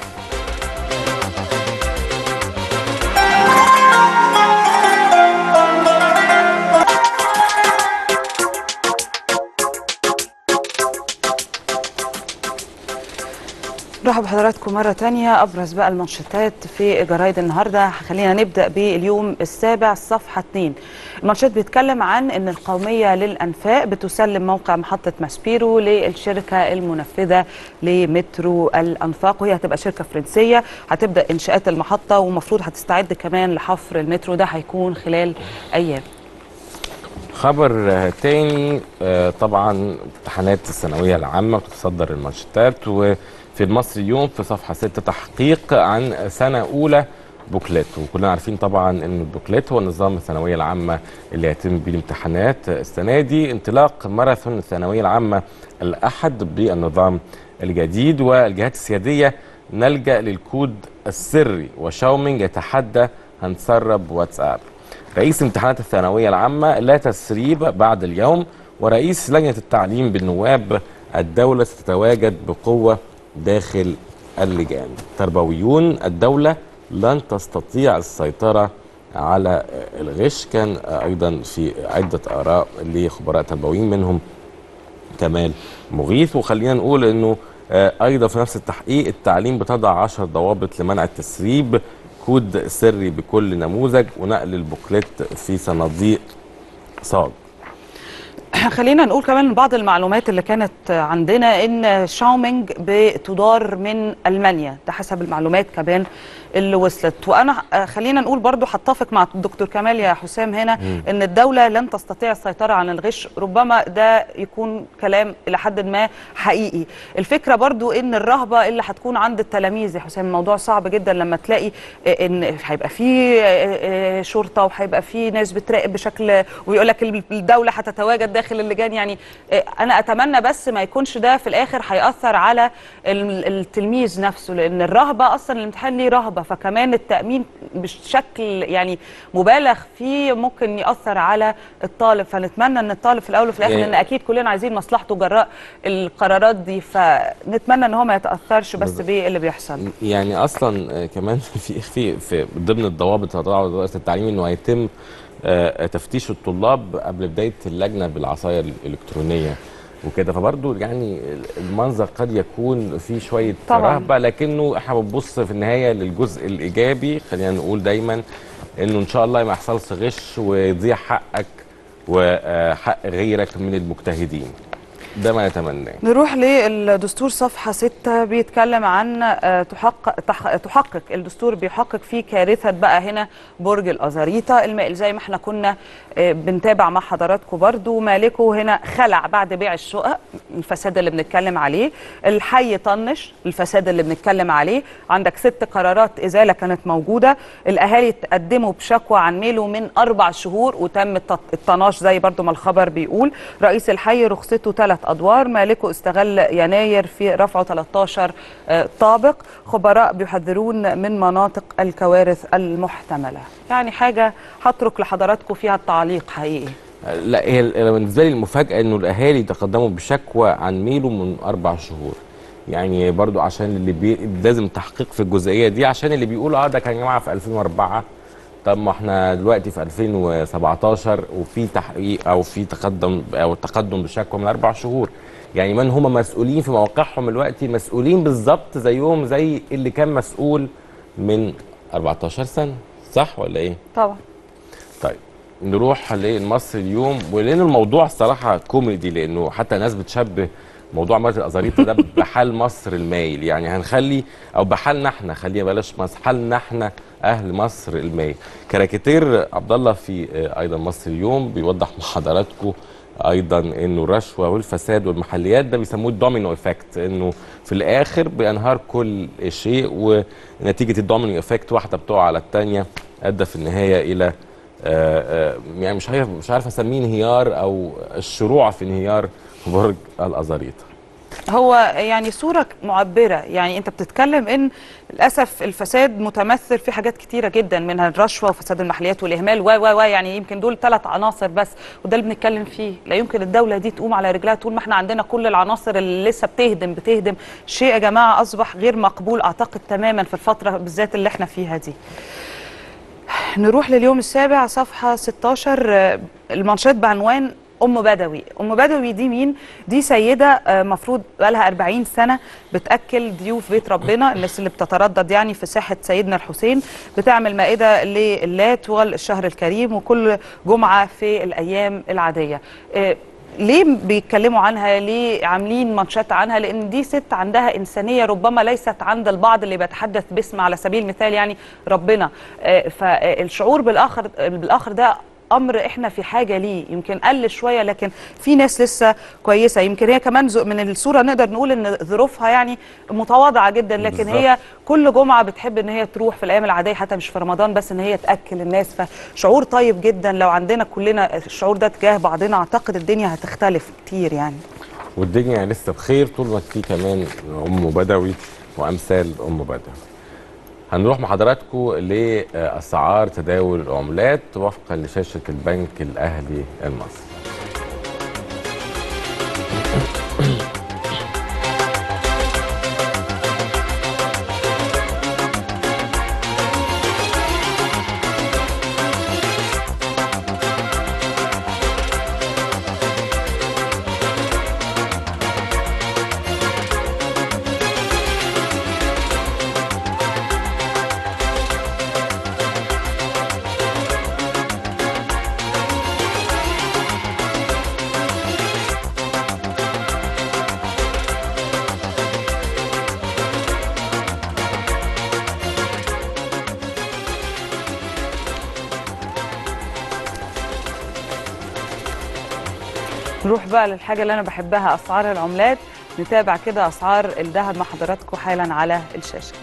نرحب بحضراتكم مرة تانية أبرز بقى المانشيتات في جرايد النهاردة خلينا نبدأ باليوم السابع صفحة 2 المانشيت بيتكلم عن أن القومية للأنفاق بتسلم موقع محطة ماسبيرو للشركة المنفذة لمترو الأنفاق وهي هتبقى شركة فرنسية هتبدأ إنشاءات المحطة ومفروض هتستعد كمان لحفر المترو ده هيكون خلال أيام خبر آه، تاني آه، طبعا امتحانات الثانويه العامه بتتصدر المانشيتات وفي المصري اليوم في صفحه 6 تحقيق عن سنه اولى بوكلت وكلنا عارفين طبعا ان البوكلت هو نظام الثانويه العامه اللي يتم بيه الامتحانات السنه دي انطلاق ماراثون الثانويه العامه الاحد بالنظام الجديد والجهات السياديه نلجا للكود السري وشاومينج يتحدى هنسرب واتساب رئيس امتحانات الثانويه العامه لا تسريب بعد اليوم ورئيس لجنه التعليم بالنواب الدوله ستتواجد بقوه داخل اللجان تربويون الدولة لن تستطيع السيطرة على الغش كان أيضا في عدة آراء لخبراء تربويين منهم كمال مغيث وخلينا نقول أنه أيضا في نفس التحقيق التعليم بتضع عشر ضوابط لمنع التسريب كود سري بكل نموذج ونقل البوكلت في صناديق صاج خلينا نقول كمان بعض المعلومات اللي كانت عندنا ان شاومينج بتدار من المانيا ده حسب المعلومات كمان اللي وصلت وانا خلينا نقول برضو هتفق مع الدكتور كمال يا حسام هنا مم. ان الدوله لن تستطيع السيطره على الغش ربما ده يكون كلام الى حد ما حقيقي الفكره برضو ان الرهبه اللي هتكون عند التلاميذ يا حسام الموضوع صعب جدا لما تلاقي ان هيبقى في شرطه وهيبقى في ناس بتراقب بشكل ويقول لك الدوله هتتواجد داخل اللجان يعني انا اتمنى بس ما يكونش ده في الاخر هياثر على التلميذ نفسه لان الرهبه اصلا الامتحان ليه رهبه فكمان التامين بشكل يعني مبالغ فيه ممكن ياثر على الطالب فنتمنى ان الطالب في الاول وفي الاخر يعني- لان اكيد كلنا عايزين مصلحته جراء القرارات دي فنتمنى ان هو ما يتاثرش بس بالظبط. باللي بيحصل يعني اصلا آه، كمان في في في ضمن الضوابط اللي طلعت وزاره التعليم انه هيتم آه، تفتيش الطلاب قبل بدايه اللجنه بالعصايه الالكترونيه وكده فبرضه يعني المنظر قد يكون فيه شويه طبعاً. رهبه لكنه احنا بنبص في النهايه للجزء الايجابي خلينا نقول دايما انه ان شاء الله ما يحصلش غش ويضيع حقك وحق غيرك من المجتهدين ده ما نتمناه نروح للدستور صفحة 6 بيتكلم عن آه، تحقق تح- تحقق الدستور بيحقق فيه كارثة بقى هنا برج الأزاريطة المائل زي ما احنا كنا آه، بنتابع مع حضراتكم برضو مالكه هنا خلع بعد بيع الشقق الفساد اللي بنتكلم عليه الحي طنش الفساد اللي بنتكلم عليه عندك ست قرارات إزالة كانت موجودة الأهالي تقدموا بشكوى عن ميله من أربع شهور وتم الت- الطناش زي برضو ما الخبر بيقول رئيس الحي رخصته ثلاث أدوار مالكه استغل يناير في رفعه 13 آه، طابق خبراء بيحذرون من مناطق الكوارث المحتملة يعني حاجة هترك لحضراتكم فيها التعليق حقيقي لا هي ال- بالنسبه لي المفاجاه انه الاهالي تقدموا بشكوى عن ميله من اربع شهور يعني برضو عشان اللي بي... لازم تحقيق في الجزئيه دي عشان اللي بيقولوا اه ده كان يا جماعه في 2004 طب ما احنا دلوقتي في 2017 وفي تحقيق او في تقدم او تقدم بشكوى من اربع شهور يعني من هم مسؤولين في مواقعهم دلوقتي مسؤولين بالظبط زيهم زي اللي كان مسؤول من 14 سنه صح ولا ايه؟ طبعا طيب نروح للمصري اليوم ولان الموضوع الصراحه كوميدي لانه حتى ناس بتشبه موضوع مرة الازاريطه ده بحال مصر المايل يعني هنخلي او بحالنا احنا خلينا بلاش مصر حالنا احنا اهل مصر المايل كاريكاتير عبد الله في آه، ايضا مصر اليوم بيوضح مع حضراتكم ايضا انه الرشوه والفساد والمحليات ده بيسموه الدومينو افكت انه في الاخر بينهار كل شيء ونتيجه الدومينو افكت واحده بتقع على الثانيه ادى في النهايه الى آه، آه، يعني مش عارف مش عارف اسميه انهيار او الشروع في انهيار برج الازاريطه هو يعني صورة معبرة يعني انت بتتكلم ان للأسف الفساد متمثل في حاجات كتيرة جدا منها الرشوة وفساد المحليات والإهمال و و و يعني يمكن دول ثلاث عناصر بس وده اللي بنتكلم فيه لا يمكن الدولة دي تقوم على رجلها طول ما احنا عندنا كل العناصر اللي لسه بتهدم بتهدم شيء يا جماعة أصبح غير مقبول أعتقد تماما في الفترة بالذات اللي احنا فيها دي نروح لليوم السابع صفحة 16 آه، المنشط بعنوان أم بدوي أم بدوي دي مين؟ دي سيدة آه، مفروض بقالها 40 سنة بتأكل ضيوف بيت ربنا الناس اللي بتتردد يعني في ساحة سيدنا الحسين بتعمل مائدة لله طوال الشهر الكريم وكل جمعة في الأيام العادية آه، ليه بيتكلموا عنها ليه عاملين ماتشات عنها لان دي ست عندها انسانيه ربما ليست عند البعض اللي بيتحدث باسم على سبيل المثال يعني ربنا آه، فالشعور بالاخر بالاخر ده امر احنا في حاجه ليه يمكن قل شويه لكن في ناس لسه كويسه يمكن هي كمان ز- من الصوره نقدر نقول ان ظروفها يعني متواضعه جدا لكن بالظبط. هي كل جمعه بتحب ان هي تروح في الايام العاديه حتى مش في رمضان بس ان هي تاكل الناس فشعور طيب جدا لو عندنا كلنا الشعور ده تجاه بعضنا اعتقد الدنيا هتختلف كتير يعني والدنيا لسه بخير طول ما في كمان ام بدوي وامثال ام بدوي هنروح مع حضراتكم لاسعار تداول العملات وفقا لشاشه البنك الاهلي المصري نروح بقى للحاجه اللي انا بحبها اسعار العملات نتابع كده اسعار الذهب مع حضراتكم حالا على الشاشه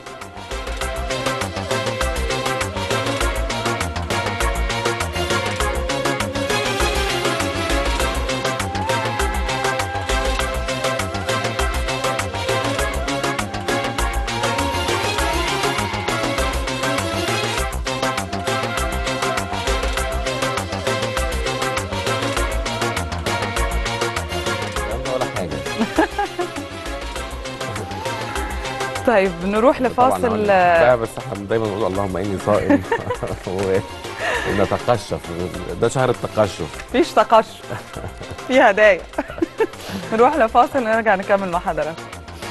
ولا حاجه طيب نروح طبعا لفاصل لا بس احنا دايما بنقول اللهم اني صائم و- ونتقشف ده شهر التقشف مفيش تقشف في هدايا نروح لفاصل ونرجع نكمل مع حضراتكم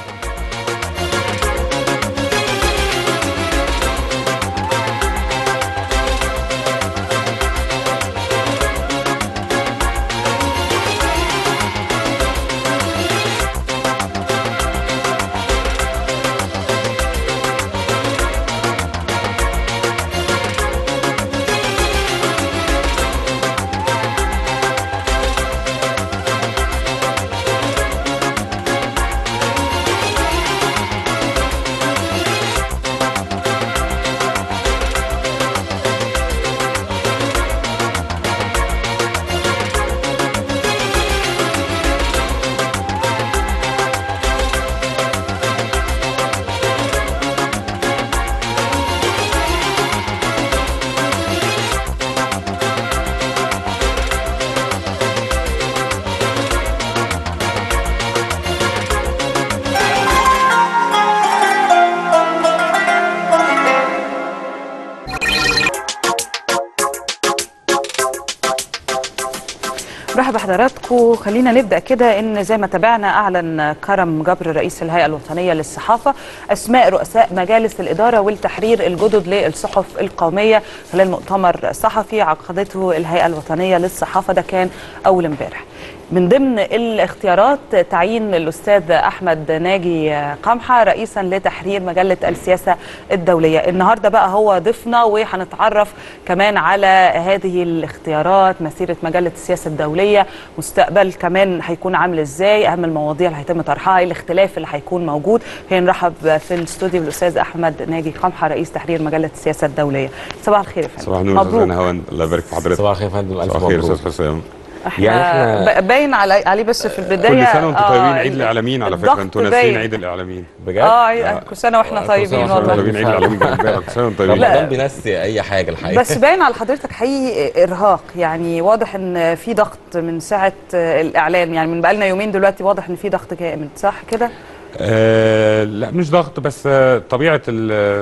مرحبا بحضراتكم خلينا نبدا كده ان زي ما تابعنا اعلن كرم جبر رئيس الهيئه الوطنيه للصحافه اسماء رؤساء مجالس الاداره والتحرير الجدد للصحف القوميه خلال مؤتمر صحفي عقدته الهيئه الوطنيه للصحافه ده كان اول امبارح من ضمن الاختيارات تعيين الاستاذ احمد ناجي قمحه رئيسا لتحرير مجله السياسه الدوليه النهارده بقى هو ضيفنا وهنتعرف كمان على هذه الاختيارات مسيره مجله السياسه الدوليه مستقبل كمان هيكون عامل ازاي اهم المواضيع اللي هيتم طرحها ايه الاختلاف اللي هيكون موجود خلينا نرحب في الاستوديو بالاستاذ احمد ناجي قمحه رئيس تحرير مجله السياسه الدوليه صباح الخير يا فندم صباح النور استاذ مبروك هوان الله يبارك في حضرتك صباح الخير يا فندم الف صباح الخير مبروك استاذ حسام احنا, يعني إحنا- ب- باين على عليه بس في البدايه كل سنه وانتم آه، طيبين عيد الاعلامين على فكره الضغط انتوا ناسيين باين. عيد الاعلامين بجد اه عيد- كل سنه واحنا طيبين كل سنه والله طيبين عيد الاعلامين بالنسبه كل سنه وانتم طيبين رمضان بينسي اي حاجه الحقيقه بس باين على حضرتك حقيقي ارهاق يعني واضح ان في ضغط من ساعه الاعلان يعني من بقالنا يومين دلوقتي واضح ان في ضغط جامد صح كده آه لا مش ضغط بس آه طبيعه ال-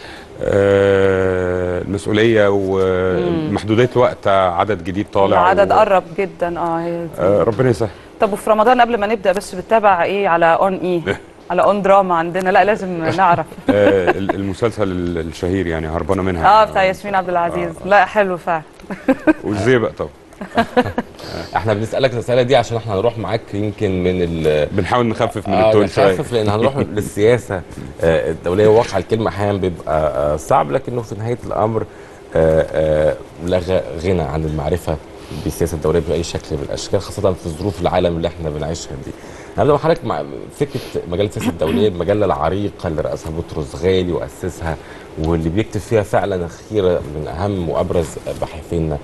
آه المسؤوليه ومحدوديه الوقت عدد جديد طالع العدد و- قرب جدا اه هي دي. آه ربنا يسهل طب وفي رمضان قبل ما نبدا بس بتتابع ايه على اون ايه على اون دراما عندنا لا لازم نعرف آه ال- المسلسل ال- الشهير يعني هربانه منها اه بتاع ياسمين عبد العزيز لا حلو فعلا والزيبق طبعا احنا بنسالك الرساله دي عشان احنا هنروح معاك يمكن من ال بنحاول نخفف من آه التون شويه نخفف لان هنروح للسياسه آه، الدوليه وواقع الكلمه احيانا بيبقى آه، صعب لكنه في نهايه الامر آه، آه، لا غ- غنى عن المعرفه بالسياسه الدوليه باي شكل من الاشكال خاصه في ظروف العالم اللي احنا بنعيشها دي. انا بدأ حضرتك مع فكره مجله السياسه الدوليه المجله العريقه اللي راسها بطرس غالي واسسها واللي بيكتب فيها فعلا خيره من اهم وابرز باحثينا.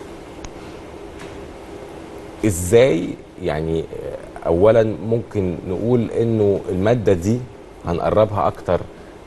ازاي يعني آه، اولا ممكن نقول انه الماده دي هنقربها اكتر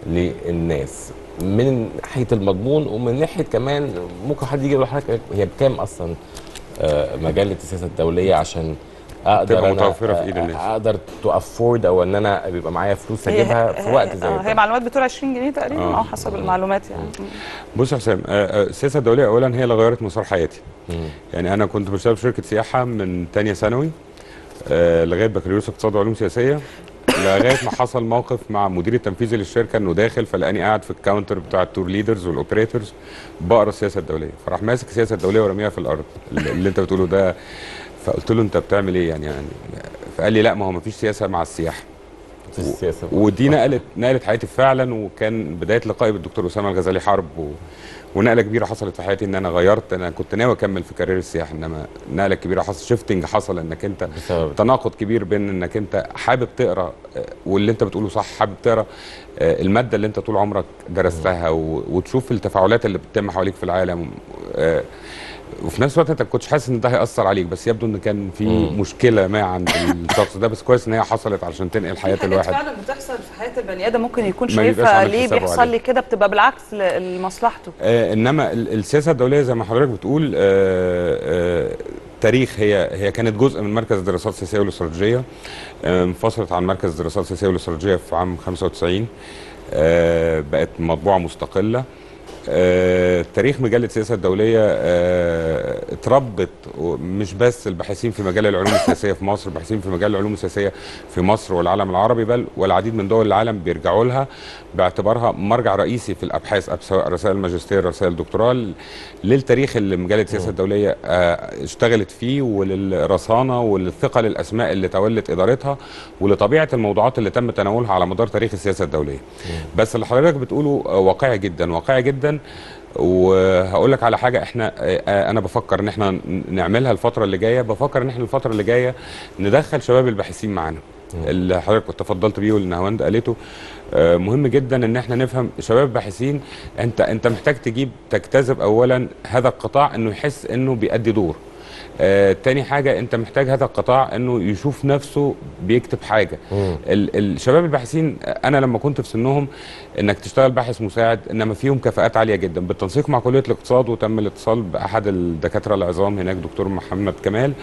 للناس من ناحيه المضمون ومن ناحيه كمان ممكن حد يجي يقول لحضرتك هي بكام اصلا آه، مجله السياسه الدوليه عشان اقدر تبقى أنا متوفرة في إيد الناس. اقدر تو افورد او ان انا بيبقى معايا فلوس اجيبها في وقت زي آه، ده هي معلومات بتقول 20 جنيه تقريبا آه. اه حسب المعلومات يعني بص يا حسام آه، آه، السياسه الدوليه اولا هي اللي غيرت مسار حياتي يعني انا كنت بشتغل في شركه سياحه من تانية ثانوي آه، لغايه بكالوريوس اقتصاد وعلوم سياسيه لغايه ما حصل موقف مع مدير التنفيذي للشركه انه داخل فلقاني قاعد في الكاونتر بتاع التور ليدرز والاوبريتورز بقرا السياسه الدوليه فراح ماسك السياسه الدوليه ورميها في الارض اللي اللي انت بتقوله ده فقلت له انت بتعمل ايه يعني يعني فقال لي لا ما هو ما فيش سياسه مع السياحه في السياسه ودي نقلت نقلت حياتي فعلا وكان بدايه لقائي بالدكتور اسامه الغزالي حرب و... ونقله كبيره حصلت في حياتي ان انا غيرت انا كنت ناوي اكمل في كارير السياحه انما نقله كبيره حصل شيفتنج حصل انك انت بسبب تناقض كبير بين انك انت حابب تقرا آه، واللي انت بتقوله صح حابب تقرا آه، الماده اللي انت طول عمرك درستها و... وتشوف التفاعلات اللي بتتم حواليك في العالم آه، وفي نفس الوقت انت ما كنتش حاسس ان ده هياثر عليك بس يبدو ان كان في مم. مشكله ما عند الشخص ده بس كويس ان هي حصلت علشان تنقل حياه في حاجات الواحد فعلا بتحصل في حياه البني ادم ممكن يكون ما يبقاش شايفها عامل ليه حسابه بيحصل عليه. لي كده بتبقى بالعكس ل- لمصلحته آه انما ال- السياسه الدوليه زي ما حضرتك بتقول آه آه تاريخ هي هي كانت جزء من مركز الدراسات السياسيه والاستراتيجيه آه انفصلت عن مركز الدراسات السياسيه والاستراتيجيه في عام 95 آه بقت مطبوعه مستقله آه، تاريخ مجلة السياسة الدولية آه، اتربت و- مش بس الباحثين في مجال العلوم السياسية في مصر الباحثين في مجال العلوم السياسية في مصر والعالم العربي بل والعديد من دول العالم بيرجعوا لها باعتبارها مرجع رئيسي في الأبحاث أب- سواء رسائل الماجستير رسائل الدكتوراه ل- للتاريخ اللي مجلة السياسة الدولية آه، اشتغلت فيه وللرصانة وللثقة للأسماء اللي تولت إدارتها ولطبيعة الموضوعات اللي تم تناولها على مدار تاريخ السياسة الدولية بس اللي حضرتك بتقوله آه، واقعي جدا واقعي جدا وهقول لك على حاجه احنا آه، انا بفكر ان احنا ن- نعملها الفتره اللي جايه بفكر ان احنا الفتره اللي جايه ندخل شباب الباحثين معانا اللي حضرتك كنت تفضلت بيه واللي نهاوند قالته آه، مهم جدا ان احنا نفهم شباب الباحثين انت انت محتاج تجيب تجتذب اولا هذا القطاع انه يحس انه بيأدي دور آه، تاني حاجة انت محتاج هذا القطاع انه يشوف نفسه بيكتب حاجة ال- الشباب الباحثين انا لما كنت في سنهم انك تشتغل باحث مساعد انما فيهم كفاءات عالية جدا بالتنسيق مع كلية الاقتصاد وتم الاتصال باحد الدكاترة العظام هناك دكتور محمد كمال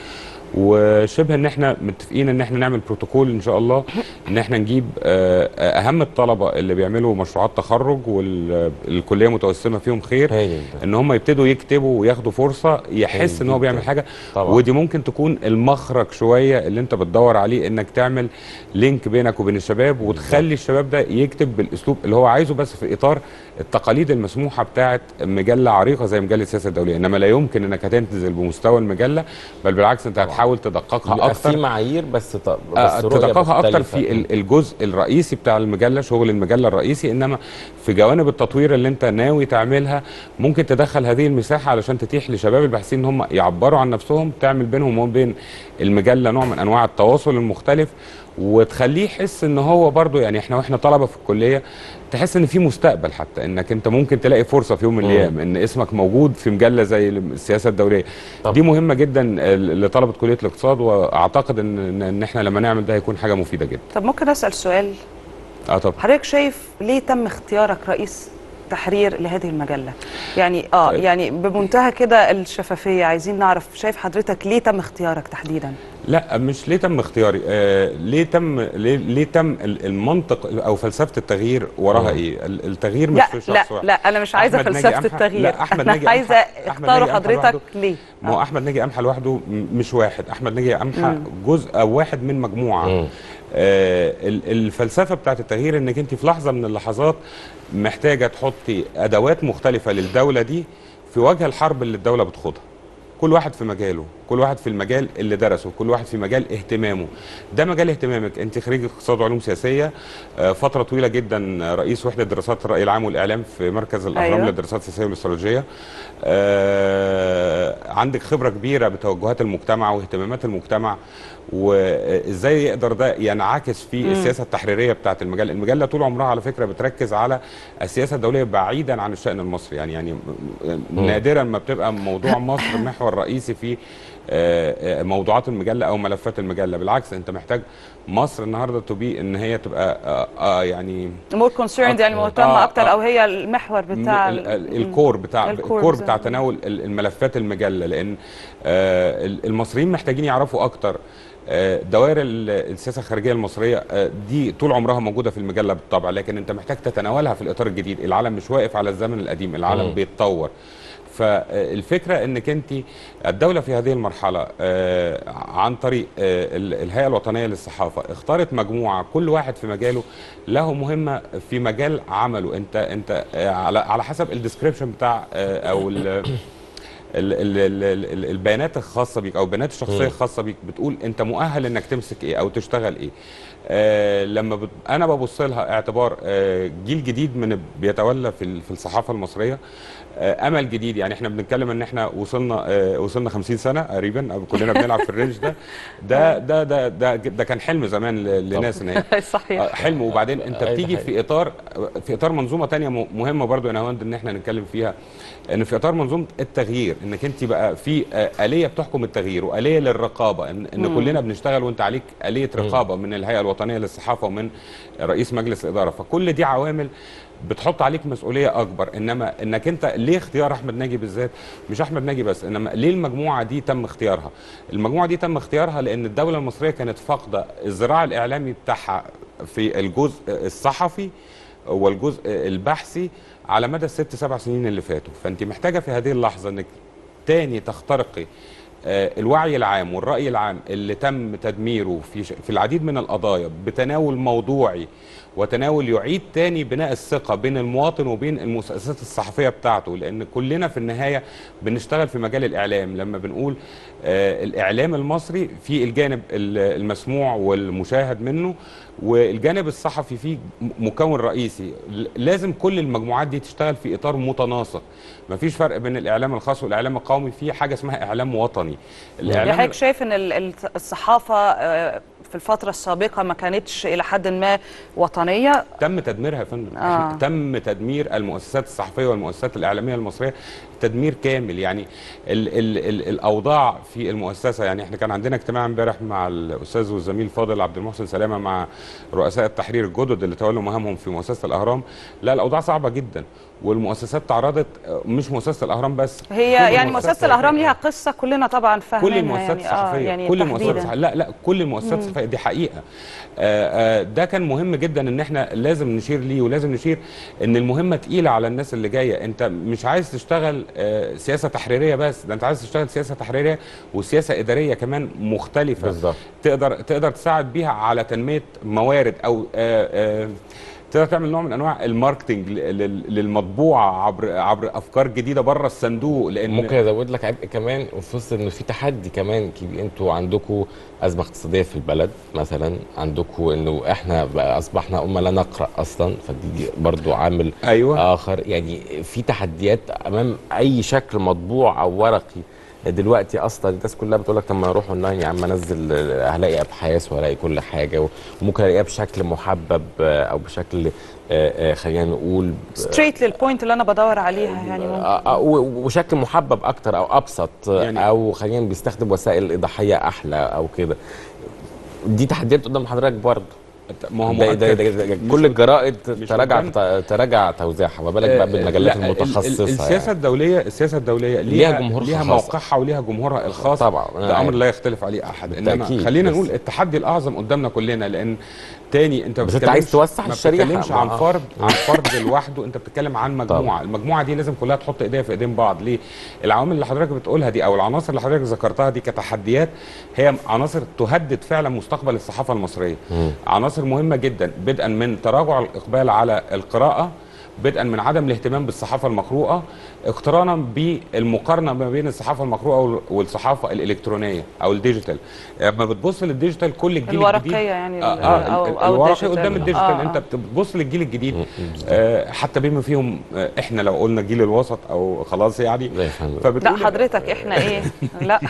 وشبه ان احنا متفقين ان احنا نعمل بروتوكول ان شاء الله ان احنا نجيب آه، اهم الطلبه اللي بيعملوا مشروعات تخرج والكليه متوسمه فيهم خير ان هم يبتدوا يكتبوا وياخدوا فرصه يحس ان هو جداً. بيعمل حاجه طبعاً. ودي ممكن تكون المخرج شويه اللي انت بتدور عليه انك تعمل لينك بينك وبين الشباب وتخلي الشباب ده يكتب بالاسلوب اللي هو عايزه بس في اطار التقاليد المسموحه بتاعه مجله عريقه زي مجله السياسه الدوليه انما لا يمكن انك هتنزل بمستوى المجله بل بالعكس انت هتحاول تدققها يبقى اكتر في معايير بس ط... بس آه، رؤية تدققها اكتر مختلفة. في ال- الجزء الرئيسي بتاع المجله شغل المجله الرئيسي انما في جوانب التطوير اللي انت ناوي تعملها ممكن تدخل هذه المساحه علشان تتيح لشباب الباحثين ان هم يعبروا عن نفسهم تعمل بينهم وبين المجله نوع من انواع التواصل المختلف وتخليه يحس ان هو برضو يعني احنا واحنا طلبه في الكليه تحس ان في مستقبل حتى انك انت ممكن تلاقي فرصه في يوم من مم. الايام ان اسمك موجود في مجله زي السياسه الدوليه طب. دي مهمه جدا لطلبه كليه الاقتصاد واعتقد ان ان احنا لما نعمل ده هيكون حاجه مفيده جدا طب ممكن اسال سؤال اه طبعا حضرتك شايف ليه تم اختيارك رئيس تحرير لهذه المجله يعني اه طيب. يعني بمنتهى كده الشفافيه عايزين نعرف شايف حضرتك ليه تم اختيارك تحديدا لا مش ليه تم اختياري آه ليه تم ليه, ليه تم ال- المنطق او فلسفه التغيير وراها مم. ايه ال- التغيير مش لا في شخص لا واحد. لا انا مش عايزه أحمد ناجي فلسفه أمحى- التغيير لا احمد انا ناجي عايزه أمحى- أحمد اختاروا ناجي أمحى حضرتك لوحده- ليه ما هو احمد ناجي امحى لوحده م- مش واحد احمد ناجي امحى مم. جزء او واحد من مجموعه مم. آه ال- الفلسفه بتاعت التغيير انك انت في لحظه من اللحظات محتاجه تحطي ادوات مختلفه للدوله دي في وجه الحرب اللي الدوله بتخوضها كل واحد في مجاله كل واحد في المجال اللي درسه كل واحد في مجال اهتمامه ده مجال اهتمامك انت خريج اقتصاد وعلوم سياسيه آه، فتره طويله جدا رئيس وحده دراسات الراي العام والاعلام في مركز الاهرام أيوة. للدراسات السياسيه والاستراتيجيه آه، عندك خبره كبيره بتوجهات المجتمع واهتمامات المجتمع وازاي يقدر ده ينعكس في مم. السياسه التحريريه بتاعه المجله المجله طول عمرها على فكره بتركز على السياسه الدوليه بعيدا عن الشان المصري يعني يعني مم. نادرا ما بتبقى موضوع مصر محور رئيسي في آه، آه، موضوعات المجله او ملفات المجله بالعكس انت محتاج مصر النهارده تبي ان هي تبقى آه آه يعني مور كونسيرند يعني مهتمه آه، اكتر آه. او هي المحور بتاع ال- ال- الكور بتاع الكور الكور زي بتاع ما تناول ال- الملفات المجله لان آه، ال- المصريين محتاجين يعرفوا اكتر آه، دوائر ال- السياسه الخارجيه المصريه آه، دي طول عمرها موجوده في المجله بالطبع لكن انت محتاج تتناولها في الاطار الجديد العالم مش واقف على الزمن القديم العالم مم. بيتطور فالفكره انك انت الدوله في هذه المرحله آه، عن طريق آه، ال- الهيئه الوطنيه للصحافه اختارت مجموعه كل واحد في مجاله له مهمه في مجال عمله انت انت آه، على على حسب الديسكريبشن بتاع آه، او ال ال ال ال ال البيانات الخاصه بيك او البيانات الشخصيه مم. الخاصه بيك بتقول انت مؤهل انك تمسك ايه او تشتغل ايه آه لما بت... انا ببص لها اعتبار آه جيل جديد من بيتولى في ال- في الصحافه المصريه آه امل جديد يعني احنا بنتكلم ان احنا وصلنا آه وصلنا 50 سنه تقريبا أو كلنا بنلعب في الرينج ده ده ده ده ده, ده كان حلم زمان ل- لناس ان هي صحيح آه، حلم وبعدين انت أيوة بتيجي حقيقي. في اطار في اطار منظومه تانية م- مهمه برضو يا نهاوند ان احنا نتكلم فيها ان في اطار منظومه التغيير انك انت بقى في آه، اليه بتحكم التغيير واليه للرقابه ان, إن مم. كلنا بنشتغل وانت عليك اليه رقابه من الهيئه الوطنيه للصحافه ومن رئيس مجلس الاداره فكل دي عوامل بتحط عليك مسؤوليه اكبر انما انك انت ليه اختيار احمد ناجي بالذات مش احمد ناجي بس انما ليه المجموعه دي تم اختيارها المجموعه دي تم اختيارها لان الدوله المصريه كانت فاقده الذراع الاعلامي بتاعها في الجزء الصحفي والجزء البحثي على مدى الست سبع سنين اللي فاتوا فانت محتاجه في هذه اللحظه انك تاني تخترقي آه، الوعي العام والرأي العام اللي تم تدميره في ش- في العديد من القضايا بتناول موضوعي وتناول يعيد تاني بناء الثقة بين المواطن وبين المؤسسات الصحفية بتاعته لأن كلنا في النهاية بنشتغل في مجال الإعلام لما بنقول آه، الإعلام المصري في الجانب ال- المسموع والمشاهد منه والجانب الصحفي فيه م- مكون رئيسي ل- لازم كل المجموعات دي تشتغل في إطار متناسق مفيش فرق بين الإعلام الخاص والإعلام القومي في حاجة اسمها إعلام وطني يعني حضرتك شايف ان ال- ال- الصحافه آه، في الفتره السابقه ما كانتش الى حد ما وطنيه تم تدميرها يا فندم آه. آه. تم تدمير المؤسسات الصحفيه والمؤسسات الاعلاميه المصريه تدمير كامل يعني ال ال ال الاوضاع في المؤسسه يعني احنا كان عندنا اجتماع امبارح مع الاستاذ والزميل فاضل عبد المحسن سلامه مع رؤساء التحرير الجدد اللي تولوا مهامهم في مؤسسه الاهرام لا الاوضاع صعبه جدا والمؤسسات تعرضت آه، مش مؤسسه الاهرام بس هي كل يعني المؤسسات مؤسسه الاهرام ليها قصه كلنا طبعا فاهمينها كل المؤسسات يعني الصحفيه يعني كل المؤسسات تحديداً. الصحفية. لا لا كل المؤسسات مم. الصحفيه دي حقيقه آه، آه، ده كان مهم جدا ان احنا لازم نشير ليه ولازم نشير ان المهمه تقيله على الناس اللي جايه انت مش عايز تشتغل آه، سياسه تحريريه بس ده انت عايز تشتغل سياسه تحريريه وسياسه اداريه كمان مختلفه بالظبط. تقدر تقدر تساعد بيها على تنميه موارد او آه، آه، تقدر تعمل نوع من انواع الماركتنج ل- لل- للمطبوعه عبر عبر افكار جديده بره الصندوق لان ممكن ازود لك عبء كمان وفي وسط انه في تحدي كمان كبير انتوا عندكم ازمه اقتصاديه في البلد مثلا عندكم انه احنا بقى اصبحنا امه لا نقرا اصلا فدي برضو عامل أيوة. اخر يعني في تحديات امام اي شكل مطبوع او ورقي دلوقتي اصلا الناس كلها بتقول لك طب ما اروح اونلاين يا عم انزل هلاقي ابحاث وهلاقي كل حاجه وممكن الاقيها بشكل محبب آه، او بشكل آه، آه، خلينا نقول ستريت للبوينت اللي انا بدور عليها يعني ممكن. آه، آه، و- وشكل محبب اكتر او ابسط يعني او خلينا بيستخدم وسائل ايضاحيه احلى او كده دي تحديات قدام حضرتك برضه ما هو ده ده ده ده مؤكد. كل الجرائد مش تراجع قدام. تراجع توزيعها ما بالك بقى بالمجلات لا، ال- ال- المتخصصه السياسه يعني. الدوليه السياسه الدوليه ليها ليها جمهور ليها خاص. موقعها وليها جمهورها الخاص طبعا، أنا ده امر عارف. لا يختلف عليه احد انما بالتأكيد، خلينا بس- نقول التحدي الاعظم قدامنا كلنا لان تاني انت ما بس أنت عايز بتتكلمش- توسع ما الشريحة. بتتكلمش ما- عن آه. فرد عن فرد لوحده انت بتتكلم عن مجموعه طبعا. المجموعه دي لازم كلها تحط ايديها في ايدين بعض ليه العوامل اللي حضرتك بتقولها دي او العناصر اللي حضرتك ذكرتها دي كتحديات هي عناصر تهدد فعلا مستقبل الصحافه المصريه مم. عناصر مهمه جدا بدءا من تراجع الاقبال على القراءه بدءا من عدم الاهتمام بالصحافه المقروءه اقترانا بالمقارنه ما بين الصحافه المقروءه والصحافه الالكترونيه او الديجيتال لما بتبص للديجيتال كل الجيل الورقية الجديد يعني آه آه أو- ال- أو الورقي الديجيتال. قدام الديجيتال آه، انت آه. بتبص للجيل الجديد آه حتى بما فيهم آه احنا لو قلنا جيل الوسط او خلاص يعني لا فبتقول حضرتك احنا ايه لا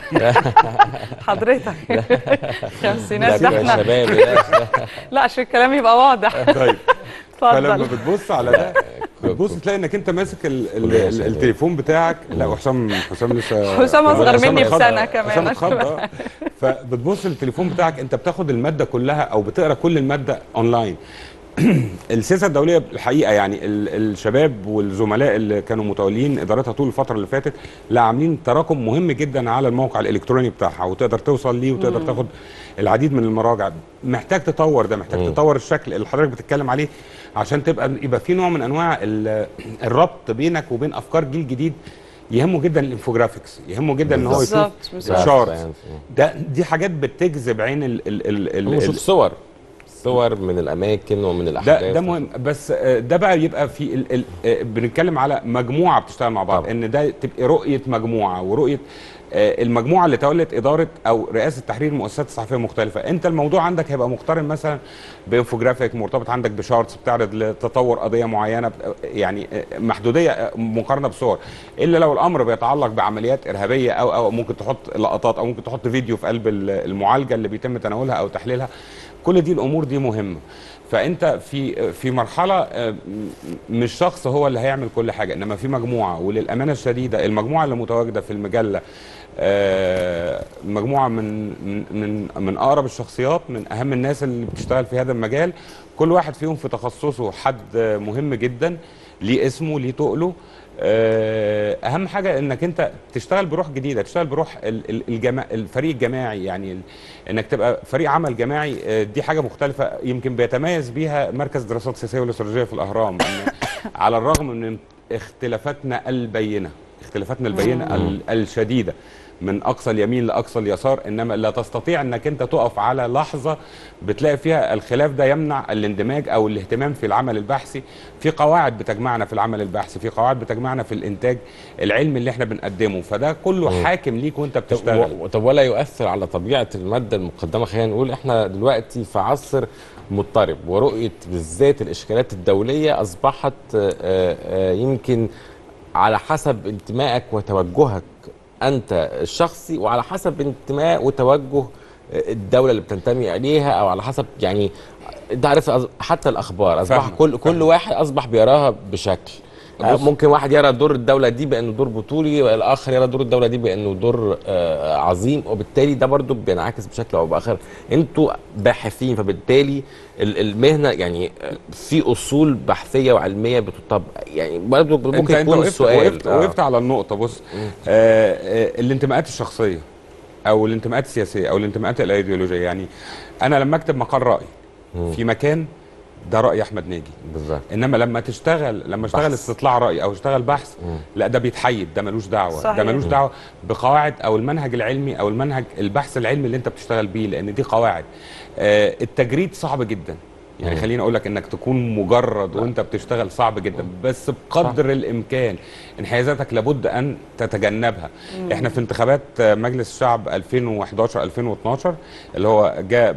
حضرتك خمسينات لا، ده احنا شباب، لا. لا عشان الكلام يبقى واضح طيب فلما اتفضل بتبص على ده بتبص تلاقي انك انت ماسك ال ال ال التليفون بتاعك لا وحسام حسام لسه حسام أصغر مني اتخض. بسنة كمان. حسام اتخض آه. فبتبص للتليفون بتاعك انت بتاخد الماده كلها او بتقرا كل الماده اونلاين السياسه الدوليه الحقيقه يعني ال- الشباب والزملاء اللي كانوا متولين ادارتها طول الفتره اللي فاتت لا عاملين تراكم مهم جدا على الموقع الالكتروني بتاعها وتقدر توصل ليه وتقدر مم. تاخد العديد من المراجع محتاج تطور ده محتاج تطور الشكل اللي حضرتك بتتكلم عليه عشان تبقى يبقى في نوع من انواع ال- الربط بينك وبين افكار جيل جديد يهمه جدا الانفوجرافيكس يهمه جدا ان هو يشوف بالظبط، بالظبط. شارت ده دي حاجات بتجذب عين ال ال ال ال ونشوف صور صور من الاماكن ومن الاحداث ده ده مهم بس آه، ده بقى يبقى في ال ال آه، بنتكلم على مجموعه بتشتغل مع بعض ان ده تبقى رؤيه مجموعه ورؤيه آه، المجموعه اللي تولت اداره او رئاسه تحرير مؤسسات صحفيه مختلفه انت الموضوع عندك هيبقى مقترن مثلا بانفوجرافيك مرتبط عندك بشارتس بتعرض لتطور قضيه معينه بت- يعني آه، محدوديه آه، مقارنه بصور الا لو الامر بيتعلق بعمليات ارهابيه او او ممكن تحط لقطات او ممكن تحط فيديو في قلب ال- المعالجه اللي بيتم تناولها او تحليلها كل دي الامور دي مهمه فانت في في مرحله آه، م- مش شخص هو اللي هيعمل كل حاجه انما في مجموعه وللامانه الشديده المجموعه اللي متواجده في المجله آه، مجموعه من من من من اقرب الشخصيات من اهم الناس اللي بتشتغل في هذا المجال كل واحد فيهم في تخصصه حد مهم جدا ليه اسمه ليه تقله آه، اهم حاجه انك انت تشتغل بروح جديده تشتغل بروح ال- ال- الجما... الفريق الجماعي يعني ال- انك تبقى فريق عمل جماعي آه، دي حاجه مختلفه يمكن بيتميز بيها مركز دراسات سياسيه والاستراتيجيه في الاهرام إن على الرغم من اختلافاتنا البينه اختلافاتنا البينه ال- الشديده من اقصى اليمين لاقصى اليسار انما لا تستطيع انك انت تقف على لحظه بتلاقي فيها الخلاف ده يمنع الاندماج او الاهتمام في العمل البحثي في قواعد بتجمعنا في العمل البحثي في قواعد بتجمعنا في الانتاج العلمي اللي احنا بنقدمه فده كله مم. حاكم ليك وانت طب, بتشتغل و- طب ولا يؤثر على طبيعه الماده المقدمه خلينا نقول احنا دلوقتي في عصر مضطرب ورؤيه بالذات الاشكالات الدوليه اصبحت آه، آه، يمكن على حسب انتمائك وتوجهك انت الشخصي وعلى حسب انتماء وتوجه الدوله اللي بتنتمي اليها او على حسب يعني انت عارف أص- حتى الاخبار اصبح فاهمك، كل كل واحد اصبح بيراها بشكل آه، بص. ممكن واحد يرى دور الدوله دي بانه دور بطولي الاخر يرى دور الدوله دي بانه دور آه، عظيم وبالتالي ده برضو بينعكس بشكل او باخر انتوا باحثين فبالتالي ال- المهنه يعني آه، في اصول بحثيه وعلميه بتطبق يعني برضو ممكن انت انت يكون وقفت السؤال وقفت, آه. وقفت على النقطه بص آه آه الانتماءات الشخصيه او الانتماءات السياسيه او الانتماءات الايديولوجيه يعني انا لما اكتب مقال راي في مكان ده راي احمد ناجي بالظبط انما لما تشتغل لما اشتغل بحث. استطلاع راي او اشتغل بحث لا ده بيتحيد ده ملوش دعوه صحيح. ده ملوش مم. دعوه بقواعد او المنهج العلمي او المنهج البحث العلمي اللي انت بتشتغل بيه لان دي قواعد آه التجريد صعب جدا يعني مم. خليني اقول لك انك تكون مجرد وانت بتشتغل صعب جدا بس بقدر الامكان انحيازاتك لابد ان تتجنبها مم. احنا في انتخابات آه، مجلس الشعب 2011 2012 اللي هو جاء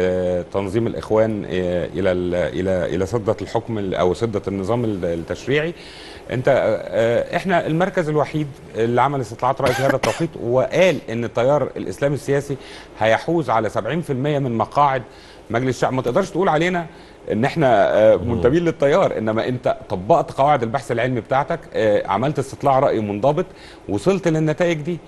بتنظيم الاخوان آه، الى ال- الى الى سده الحكم ال- او سده النظام ال- التشريعي انت آه، احنا المركز الوحيد اللي عمل استطلاعات راي في هذا التوقيت وقال ان التيار الاسلامي السياسي هيحوز على 70% من مقاعد مجلس الشعب ما تقدرش تقول علينا ان احنا آه، منتمين للتيار انما انت طبقت قواعد البحث العلمي بتاعتك آه، عملت استطلاع راي منضبط وصلت للنتائج دي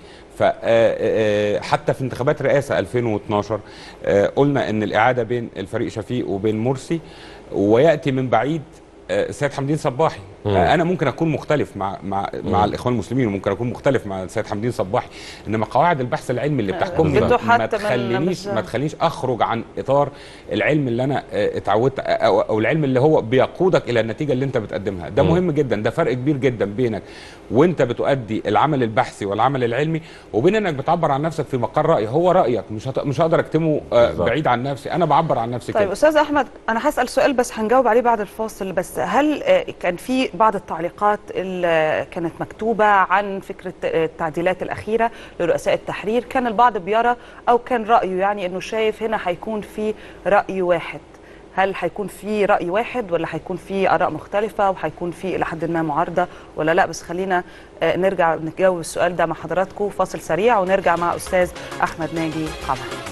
فحتى في انتخابات رئاسه 2012 آه، قلنا ان الاعاده بين الفريق شفيق وبين مرسي وياتي من بعيد آه، السيد حمدين صباحي مم. آه، انا ممكن اكون مختلف مع مع مع مم. الاخوان المسلمين وممكن اكون مختلف مع السيد حمدين صباحي انما قواعد البحث العلمي اللي بتحكمني بدو ما حتى من- تخلينيش بالظبط. ما تخلينيش اخرج عن اطار العلم اللي انا آه، اتعودت او او العلم اللي هو بيقودك الى النتيجه اللي انت بتقدمها ده مم. مهم جدا ده فرق كبير جدا بينك وانت بتؤدي العمل البحثي والعمل العلمي وبين انك بتعبر عن نفسك في مقال راي هو رايك مش هت... مش هقدر اكتمه آه، بالظبط. بعيد عن نفسي انا بعبر عن نفسي طيب كده استاذ احمد انا هسال سؤال بس هنجاوب عليه بعد الفاصل بس بس هل آه، كان في بعض التعليقات اللي كانت مكتوبة عن فكرة آه، التعديلات الأخيرة لرؤساء التحرير كان البعض بيرى أو كان رأيه يعني أنه شايف هنا هيكون في رأي واحد هل هيكون في رأي واحد ولا هيكون في آراء مختلفة وهيكون في إلى حد ما معارضة ولا لا بس خلينا آه، نرجع نجاوب السؤال ده مع حضراتكم فاصل سريع ونرجع مع أستاذ أحمد ناجي قمر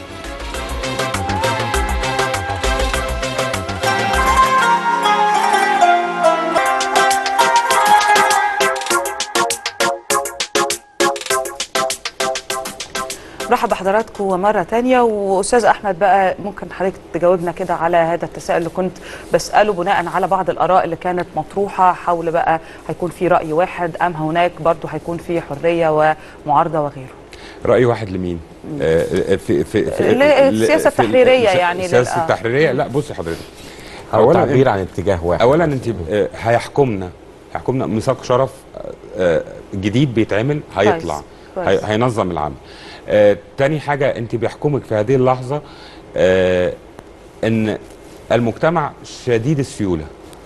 رحب بحضراتكم مرة تانية وأستاذ أحمد بقى ممكن حضرتك تجاوبنا كده على هذا التساؤل اللي كنت بسأله بناء على بعض الآراء اللي كانت مطروحة حول بقى هيكون في رأي واحد أم هناك برضو هيكون في حرية ومعارضة وغيره راي واحد لمين آه، آه، في في في ل- السياسة في- التحريرية الس- يعني السياسه لل- آه. التحريريه لا بصي حضرتك أو تعبير عن اتجاه واحد اولا انت آه، هيحكمنا هيحكمنا ميثاق شرف آه، جديد بيتعمل هيطلع كويس. هي- هينظم العمل آه، تاني حاجه انت بيحكمك في هذه اللحظه آه، ان المجتمع شديد السيوله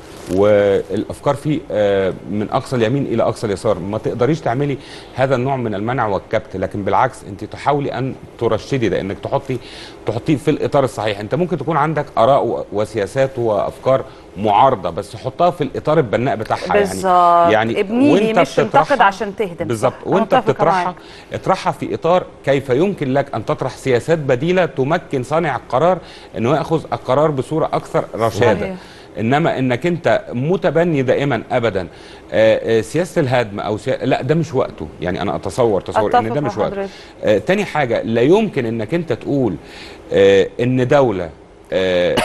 والافكار فيه آه، من اقصى اليمين الى اقصى اليسار ما تقدريش تعملي هذا النوع من المنع والكبت لكن بالعكس انت تحاولي ان ترشدي ده انك تحطي تحطيه في الاطار الصحيح انت ممكن تكون عندك اراء و- وسياسات وافكار معارضه بس حطها في الاطار البناء بتاعها بالظبط يعني يعني ابني لي مش بتطرحها- انتقد عشان تهدم بالظبط صح. أنا وانت متفقة بتطرحها معاك. اطرحها في اطار كيف يمكن لك ان تطرح سياسات بديله تمكن صانع القرار انه ياخذ القرار بصوره اكثر رشاده صحيح. انما انك انت متبني دائما ابدا آه، آه، سياسه الهدم او سيا... لا ده مش وقته يعني انا اتصور تصور ان أتفق ده مع مش وقته حضرتك. آه، تاني حاجه لا يمكن انك انت تقول آه، ان دوله آه،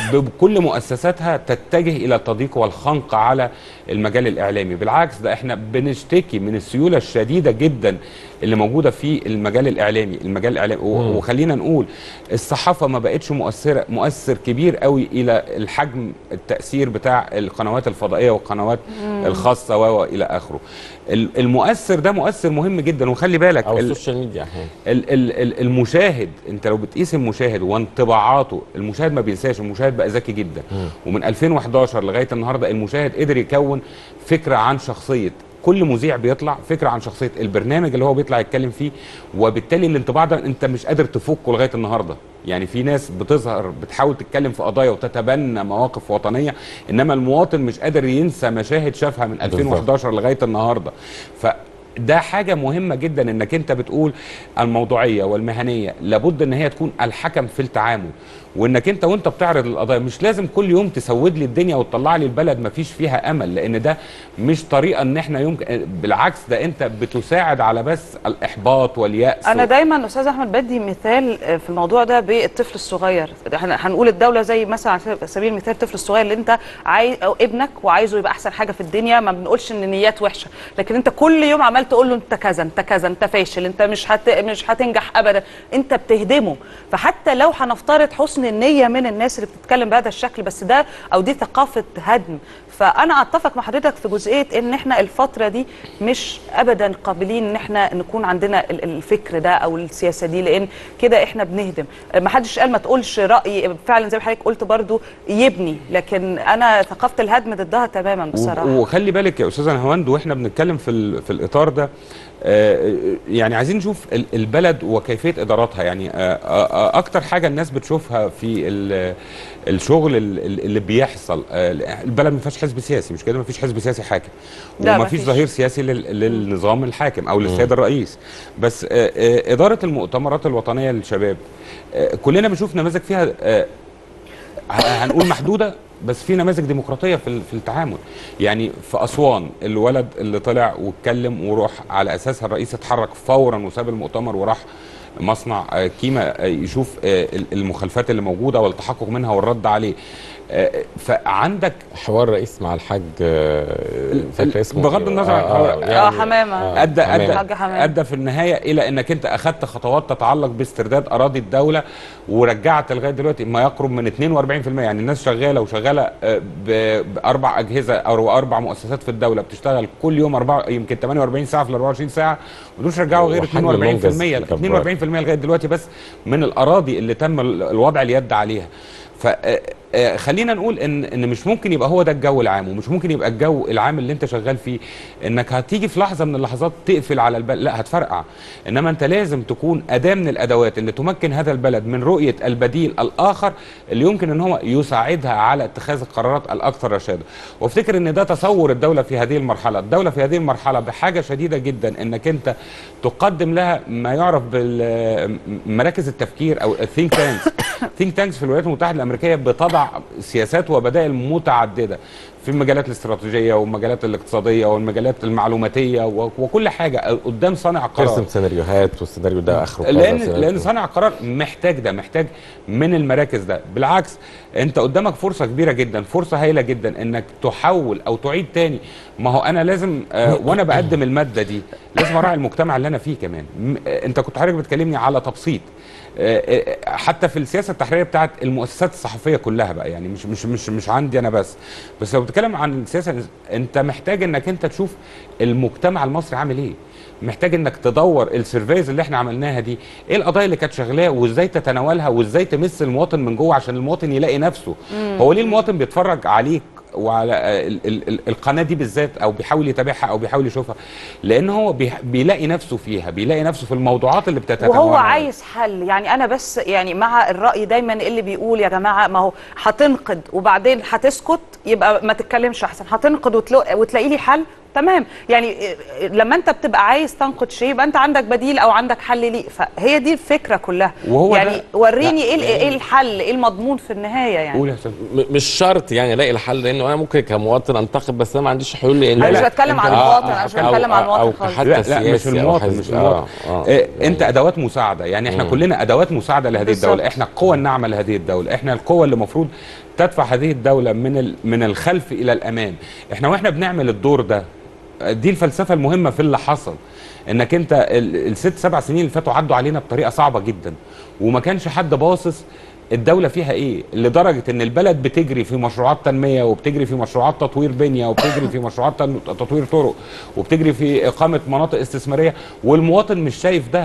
بكل مؤسساتها تتجه الى التضييق والخنق على المجال الاعلامي بالعكس ده احنا بنشتكي من السيوله الشديده جدا اللي موجوده في المجال الاعلامي المجال الاعلامي و- مم. وخلينا نقول الصحافه ما بقتش مؤثره مؤثر كبير قوي الى الحجم التاثير بتاع القنوات الفضائيه والقنوات مم. الخاصه و و الى اخره ال- المؤثر ده مؤثر مهم جدا وخلي بالك او ال- السوشيال ميديا احيانا ال- ال- ال- المشاهد انت لو بتقيس المشاهد وانطباعاته المشاهد ما بينساش المشاهد بقى ذكي جدا ومن 2011 لغايه النهارده المشاهد قدر يكون فكره عن شخصيه كل مذيع بيطلع فكره عن شخصيه البرنامج اللي هو بيطلع يتكلم فيه وبالتالي الانطباع ده انت مش قادر تفكه لغايه النهارده يعني في ناس بتظهر بتحاول تتكلم في قضايا وتتبنى مواقف وطنيه انما المواطن مش قادر ينسى مشاهد شافها من 2011 لغايه النهارده ف ده حاجة مهمة جدا انك انت بتقول الموضوعية والمهنية لابد ان هي تكون الحكم في التعامل وانك انت وانت بتعرض القضايا مش لازم كل يوم تسود لي الدنيا وتطلع لي البلد ما فيش فيها امل لان ده مش طريقة ان احنا يمكن بالعكس ده انت بتساعد على بس الاحباط واليأس انا دايما استاذ احمد بدي مثال في الموضوع ده بالطفل الصغير هن- هنقول الدوله زي مثلا على سبيل المثال الطفل الصغير اللي انت عايز او ابنك وعايزه يبقى احسن حاجه في الدنيا ما بنقولش ان نيات وحشه لكن انت كل يوم عمال تقول له انت كذا انت كذا انت فاشل انت مش هت... مش هتنجح ابدا انت بتهدمه فحتى لو هنفترض حسن النيه من الناس اللي بتتكلم بهذا الشكل بس ده او دي ثقافه هدم فانا اتفق مع حضرتك في جزئيه ان احنا الفتره دي مش ابدا قابلين ان احنا نكون عندنا ال- الفكر ده او السياسه دي لان كده احنا بنهدم ما حدش قال ما تقولش راي فعلا زي ما حضرتك قلت برضو يبني لكن انا ثقافه الهدم ضدها تماما بصراحه و- وخلي بالك يا استاذه نهاوند واحنا بنتكلم في ال- في الاطار ده آه، يعني عايزين نشوف ال- البلد وكيفيه ادارتها يعني آه، آه، اكتر حاجه الناس بتشوفها في ال- الشغل ال- ال- اللي بيحصل آه، البلد ما فيهاش حزب سياسي مش كده ما فيش حزب سياسي حاكم لا، وما ما فيش فيش. ظهير سياسي لل- للنظام الحاكم او مم. للسيد الرئيس بس آه، آه، اداره المؤتمرات الوطنيه للشباب آه، كلنا بنشوف نماذج فيها آه، ه- هنقول محدوده بس في نماذج ديمقراطيه في ال- في التعامل يعني في اسوان الولد اللي طلع واتكلم وروح على اساسها الرئيس اتحرك فورا وساب المؤتمر وراح مصنع آه، كيما آه، يشوف آه، ال- المخالفات اللي موجوده والتحقق منها والرد عليه آه، فعندك حوار رئيس مع الحاج آه، فاكر اسمه بغض إيه؟ النظر عن الحوار يعني- اه حمامه ادى ادى الحاج حمامة. ادى في النهايه الى انك انت اخذت خطوات تتعلق باسترداد اراضي الدوله ورجعت لغايه دلوقتي ما يقرب من 42% يعني الناس شغاله وشغاله آه، ب- باربع اجهزه او اربع مؤسسات في الدوله بتشتغل كل يوم اربع يمكن 48 ساعه في ال 24 ساعه ودول رجعوا غير وحجم 42% المنجز جبار. 42% لغايه دلوقتي بس من الاراضي اللي تم ال- الوضع اليد عليها ف آه، خلينا نقول ان ان مش ممكن يبقى هو ده الجو العام ومش ممكن يبقى الجو العام اللي انت شغال فيه انك هتيجي في لحظه من اللحظات تقفل على البلد لا هتفرقع انما انت لازم تكون اداه من الادوات اللي تمكن هذا البلد من رؤيه البديل الاخر اللي يمكن ان هو يساعدها على اتخاذ القرارات الاكثر رشاده وافتكر ان ده تصور الدوله في هذه المرحله الدوله في هذه المرحله بحاجه شديده جدا انك انت تقدم لها ما يعرف بمراكز التفكير او الثينك تانكس ثينك تانكس في الولايات المتحده الامريكيه بتضع سياسات وبدائل متعدده في المجالات الاستراتيجيه والمجالات الاقتصاديه والمجالات المعلوماتيه و- وكل حاجه قدام صانع القرار ترسم سيناريوهات والسيناريو ده اخره كذا لان سيناريو لان كذا. صانع القرار محتاج ده محتاج من المراكز ده بالعكس انت قدامك فرصه كبيره جدا فرصه هايله جدا انك تحول او تعيد تاني ما هو انا لازم آه وانا بقدم الماده دي لازم اراعي المجتمع اللي انا فيه كمان م- آه، انت كنت حضرتك بتكلمني على تبسيط آه، آه، حتى في السياسه التحريريه بتاعت المؤسسات الصحفيه كلها بقى يعني مش مش مش مش عندي انا بس بس لو بتتكلم عن السياسه انت محتاج انك انت تشوف المجتمع المصري عامل ايه محتاج انك تدور السيرفيز اللي احنا عملناها دي ايه القضايا اللي كانت شغلاه وازاي تتناولها وازاي تمس المواطن من جوه عشان المواطن يلاقي نفسه مم. هو ليه المواطن بيتفرج عليك وعلى آه، ال ال ال القناه دي بالذات او بيحاول يتابعها او بيحاول يشوفها لان هو بي بيلاقي نفسه فيها بيلاقي نفسه في الموضوعات اللي بتتناولها وهو عايز حل يعني انا بس يعني مع الراي دايما اللي بيقول يا جماعه ما هو هتنقد وبعدين هتسكت يبقى ما تتكلمش احسن هتنقد وتلو- وتلاقي لي حل تمام يعني إيه، لما انت بتبقى عايز تنقد شيء يبقى انت عندك بديل او عندك حل ليه فهي دي الفكره كلها وهو يعني ده- وريني لا، ايه ال- يعني- ايه الحل ايه المضمون في النهايه يعني قول يا حسام م- مش شرط يعني الاقي الحل لانه انا ممكن كمواطن انتقد بس انا ما عنديش حلول لان أنا مش بتكلم عن المواطن، أنا مش بتكلم عن المواطن او خالص. حتى لا لا مش سياسي أو المواطن حزبي. مش المواطن آه، آه. آه انت ادوات مساعده يعني احنا مم. كلنا ادوات مساعده لهذه بالظبط. الدوله احنا القوه الناعمه لهذه الدوله احنا القوه اللي المفروض تدفع هذه الدوله من ال... من الخلف الى الامام احنا واحنا بنعمل الدور ده دي الفلسفه المهمه في اللي حصل انك انت ال- الست سبع سنين اللي فاتوا عدوا علينا بطريقه صعبه جدا وما كانش حد باصص الدولة فيها ايه؟ لدرجة ان البلد بتجري في مشروعات تنمية وبتجري في مشروعات تطوير بنية وبتجري في مشروعات تن- تطوير طرق وبتجري في اقامة مناطق استثمارية والمواطن مش شايف ده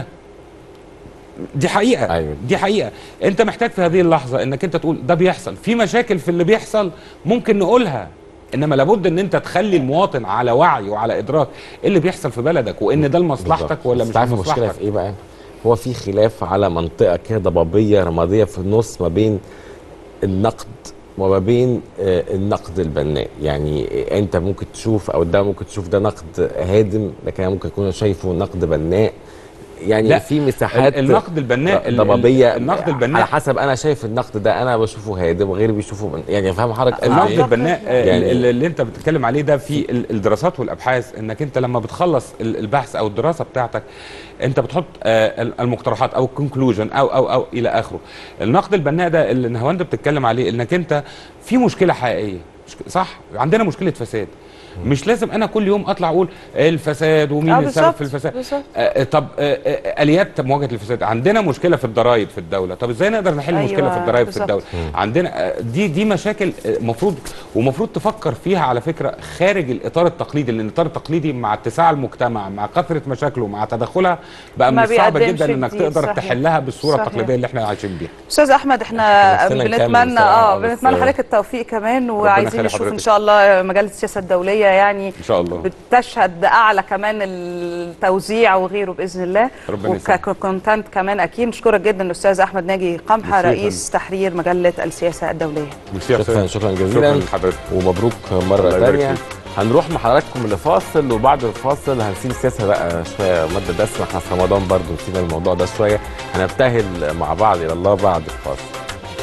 دي حقيقة أيوة. دي حقيقة انت محتاج في هذه اللحظة انك انت تقول ده بيحصل في مشاكل في اللي بيحصل ممكن نقولها انما لابد ان انت تخلي المواطن على وعي وعلى ادراك ايه اللي بيحصل في بلدك وان ده لمصلحتك ولا بس مش تعرف المشكله لمصلحتك في ايه بقى؟ هو في خلاف على منطقه كده ضبابيه رماديه في النص ما بين النقد وما بين آه، النقد البناء يعني آه، انت ممكن تشوف او ده ممكن تشوف ده نقد هادم لكن أنا ممكن اكون شايفه نقد بناء يعني لا، في مساحات ال- النقد البناء- ال- ضبابيه النقد البناء- على حسب انا شايف النقد ده انا بشوفه هادم وغيري بيشوفه بن- يعني فاهم حضرتك قصدي النقد إيه؟ البناء آه، يعني اللي, اللي انت بتتكلم عليه ده في ال- الدراسات والابحاث انك انت لما بتخلص ال- البحث او الدراسه بتاعتك انت بتحط آه، ال- المقترحات او الكونكلوجن او او او الى اخره النقد البناء ده اللي نهاوند بتتكلم عليه انك انت في مشكله حقيقيه مش ك- صح عندنا مشكله فساد مش لازم انا كل يوم اطلع اقول الفساد ومين آه، السبب بالظبط، في الفساد بالظبط. آه، طب آه، آه، اليات مواجهه الفساد عندنا مشكله في الضرائب في الدوله طب ازاي نقدر نحل أيوة، مشكله في الضرائب في بالظبط. الدوله عندنا آه، دي دي مشاكل المفروض ومفروض تفكر فيها على فكره خارج الاطار التقليدي لان الاطار التقليدي مع اتساع المجتمع مع كثره مشاكله مع تدخلها بقى من ما الصعب بيقدمش جدا انك جديد، تقدر صحيح. تحلها بالصوره صحيح. التقليديه اللي احنا عايشين بيها استاذ احمد احنا نفسنا نكمل بنتمنى بصراحة، اه بس- بنتمنى حضرتك التوفيق كمان وعايزين يخلي نشوف ان حضرتك. شاء الله مجله السياسه الدوليه يعني ان شاء الله بتشهد اعلى كمان التوزيع وغيره باذن الله ربنا يسلمك. وككونتنت كمان اكيد نشكرك جدا الاستاذ احمد ناجي قمحه ميرسي يا رئيس تحرير مجله السياسه الدوليه ميرسي يا شكرا أستاذ. شكرا شكرا جزيلا لحضرتك ومبروك مره الله يبارك ثانيه فيك. هنروح مع حضراتكم لفاصل وبعد الفاصل هنسيب السياسه بقى شويه ماده دسمه احنا في رمضان برضو نسينا الموضوع ده شويه هنبتهل مع بعض الى الله بعد الفاصل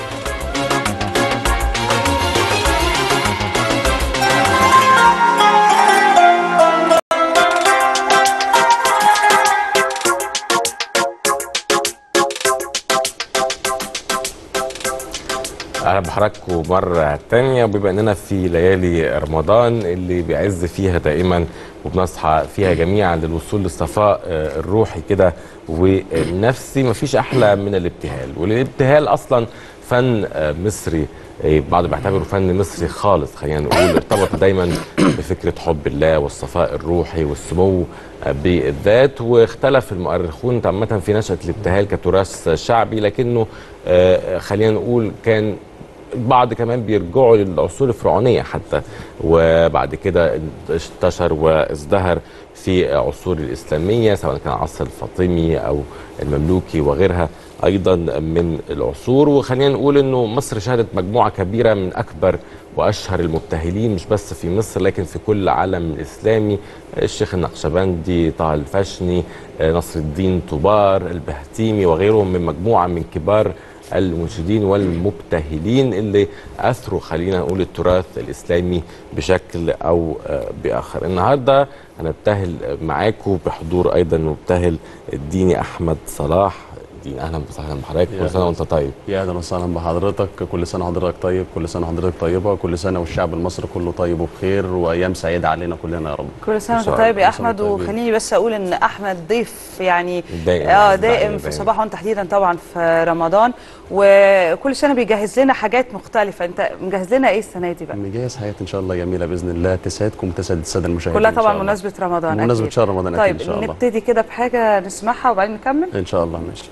اهلا بحضراتكم مره تانية وبما اننا في ليالي رمضان اللي بيعز فيها دائما وبنصحى فيها جميعا للوصول للصفاء آه، الروحي كده والنفسي مفيش احلى من الابتهال والابتهال اصلا فن آه، مصري آه، بعض بيعتبره فن مصري خالص خلينا نقول ارتبط دايما بفكره حب الله والصفاء الروحي والسمو آه، بالذات واختلف المؤرخون عامه في نشاه الابتهال كتراث شعبي لكنه آه، خلينا نقول كان بعض كمان بيرجعوا للعصور الفرعونيه حتى وبعد كده انتشر وازدهر في عصور الاسلاميه سواء كان العصر الفاطمي او المملوكي وغيرها ايضا من العصور وخلينا نقول انه مصر شهدت مجموعه كبيره من اكبر واشهر المبتهلين مش بس في مصر لكن في كل العالم الاسلامي الشيخ النقشبندي طه الفشني آه، نصر الدين طوبار البهتيمي وغيرهم من مجموعه من كبار المنشدين والمبتهلين اللي اثروا خلينا نقول التراث الاسلامي بشكل او آه، باخر النهارده هنبتهل معاكم بحضور ايضا مبتهل الديني احمد صلاح دين اهلا وسهلا بحضرتك كل سنه وانت طيب يا اهلا وسهلا بحضرتك كل سنه حضرتك طيب كل سنه حضرتك طيبه كل سنه والشعب المصري كله طيب وبخير وايام سعيده علينا كلنا يا رب كل سنه إن وانت شاء طيب الله. يا كل سنة احمد وأنتم طيبين. وخليني بس اقول ان احمد ضيف يعني دائم اه دائم دائم في دائم. صباح وانت تحديدا طبعا في رمضان وكل سنه بيجهز لنا حاجات مختلفه انت مجهز لنا ايه السنه دي بقى مجهز حياه ان شاء الله جميله باذن الله تسعدكم وتسعد الساده المشاهدين كلها إن شاء طبعا الله. مناسبه رمضان بمناسبة أكيد. شهر رمضان أكيد طيب إن شاء الله. نبتدي كده بحاجه نسمعها وبعدين نكمل ان شاء الله ماشي